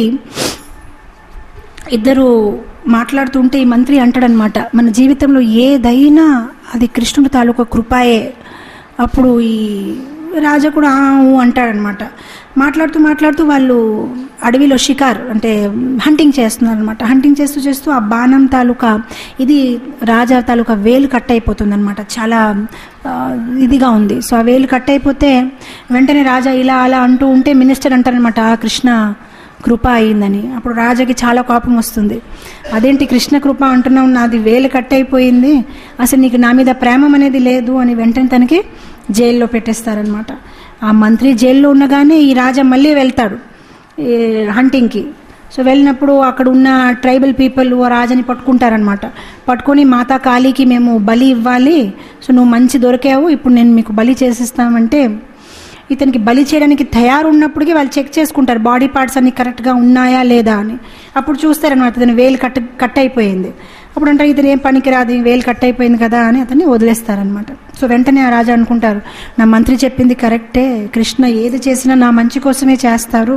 [SPEAKER 1] ఇద్దరు మాట్లాడుతుంటే ఈ మంత్రి అంటాడనమాట మన జీవితంలో ఏదైనా అది కృష్ణుడి తాలూకా కృపాయే అప్పుడు ఈ రాజా కూడా "ఆ, ఊ" అంటాడనమాట మాట్లాడుతూ మాట్లాడుతూ వాళ్ళు అడవిలో షికార్ అంటే హంటింగ్ చేస్తున్నారు అనమాట హంటింగ్ చేస్తూ చేస్తూ ఆ బాణం తాలూకా ఇది రాజా తాలూకా వేలు కట్ అయిపోతుంది అనమాట చాలా ఆ, ఇదిగా ఉంది సో ఆ వేలు కట్ అయిపోతే వెంటనే రాజా ఇలా అలా అంటూ ఉంటే మినిస్టర్ అంటారనమాట "ఆ, కృష్ణ కృప అయిందని అప్పుడు రాజాకి చాలా కోపం వస్తుంది అదేంటి కృష్ణ కృప అంటున్నావు నాది వేలు కట్ అయిపోయింది అసలు నీకు నా మీద ప్రేమం అనేది లేదు అని వెంటనే తనకి జైల్లో పెట్టేస్తారనమాట ఆ మంత్రి జైల్లో ఉండగానే ఈ రాజా మళ్ళీ వెళ్తాడు ఈ హంటింగ్కి సో వెళ్ళినప్పుడు అక్కడ ఉన్న ట్రైబల్ పీపుల్ ఓ రాజాని పట్టుకుంటారనమాట పట్టుకొని మాతా కాళీకి మేము బలి ఇవ్వాలి సో నువ్వు మంచి దొరికావు ఇప్పుడు నేను మీకు బలి చేసిస్తామంటే ఇతనికి బలి చేయడానికి తయారు ఉన్నప్పటికీ వాళ్ళు చెక్ చేసుకుంటారు బాడీ పార్ట్స్ అన్ని కరెక్ట్గా ఉన్నాయా లేదా అని అప్పుడు చూస్తారనమాట ఇతని వేలు కట్ కట్ అయిపోయింది అప్పుడు అంటారు ఇతను ఏం పనికిరాదు ఈ వేలు కట్ అయిపోయింది కదా అని అతన్ని వదిలేస్తారనమాట సో వెంటనే ఆ రాజా అనుకుంటారు నా మంత్రి చెప్పింది కరెక్టే కృష్ణ ఏది చేసినా నా మంచి కోసమే చేస్తారు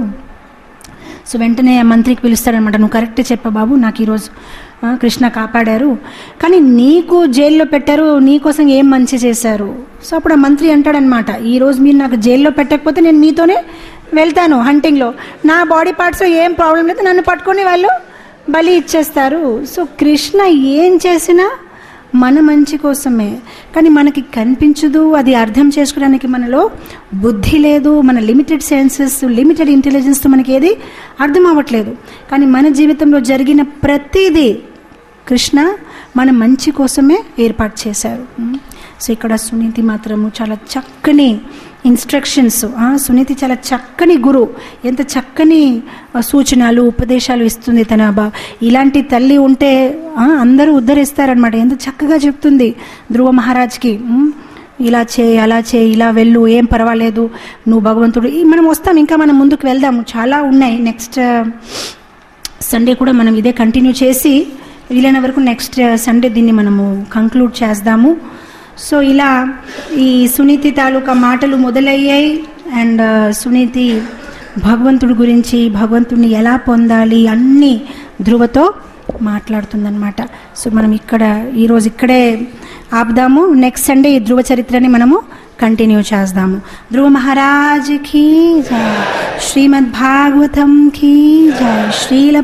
[SPEAKER 1] సో వెంటనే ఆ మంత్రికి పిలుస్తాడనమాట నువ్వు కరెక్ట్ చెప్పా బాబు నాకు ఈరోజు ఆ, కృష్ణ కాపాడారు కానీ నీకు జైల్లో పెట్టారు నీకోసం ఏం మంచి చేశారు సో అప్పుడు ఆ మంత్రి అంటాడనమాట ఈరోజు మీరు నాకు జైల్లో పెట్టకపోతే నేను మీతోనే వెళ్తాను హంటింగ్లో నా బాడీ పార్ట్స్ ఏం ప్రాబ్లం లేదు నన్ను పట్టుకొని వాళ్ళు బలి ఇచ్చేస్తారు సో కృష్ణ ఏం చేసినా మన మంచి కోసమే కానీ మనకి కనిపించదు అది అర్థం చేసుకోవడానికి మనలో బుద్ధి లేదు మన లిమిటెడ్ సెన్సెస్ లిమిటెడ్ ఇంటెలిజెన్స్తో మనకి ఏది అర్థం అవ్వట్లేదు కానీ మన జీవితంలో జరిగిన ప్రతిదీ కృష్ణ మన మంచి కోసమే ఏర్పాటు చేశారు ఉమ్. సో ఇక్కడ సునీతి మాత్రము చాలా చక్కని ఇన్స్ట్రక్షన్స్ సునీతి చాలా చక్కని గురు ఎంత చక్కని ఆ, సూచనలు ఉపదేశాలు ఇస్తుంది తన బా ఇలాంటి తల్లి ఉంటే ఆ, అందరూ ఉద్ధరిస్తారనమాట ఎంత చక్కగా చెప్తుంది ధ్రువ మహారాజ్కి ఉమ్, ఇలా చేయి అలా చేయి ఇలా వెళ్ళు ఏం పర్వాలేదు నువ్వు భగవంతుడు ఈ మనం వస్తాం ఇంకా మనం ముందుకు వెళ్దాము చాలా ఉన్నాయి నెక్స్ట్ సండే కూడా మనం ఇదే కంటిన్యూ చేసి వీలైన వరకు నెక్స్ట్ సండే దీన్ని మనము కంక్లూడ్ చేద్దాము సో ఇలా ఈ సునీతి తాలూకా మాటలు మొదలయ్యాయి అండ్ సునీతి భగవంతుడి గురించి భగవంతుడిని ఎలా పొందాలి అన్నీ ధ్రువతో మాట్లాడుతుందన్నమాట సో మనం ఇక్కడ ఈరోజు ఇక్కడే ఆపుదాము నెక్స్ట్ సండే ఈ ధ్రువ చరిత్రని మనము కంటిన్యూ చేద్దాము ధ్రువ మహారాజ్ కీ జయ శ్రీమద్ భాగవతం కీ జయ శ్రీల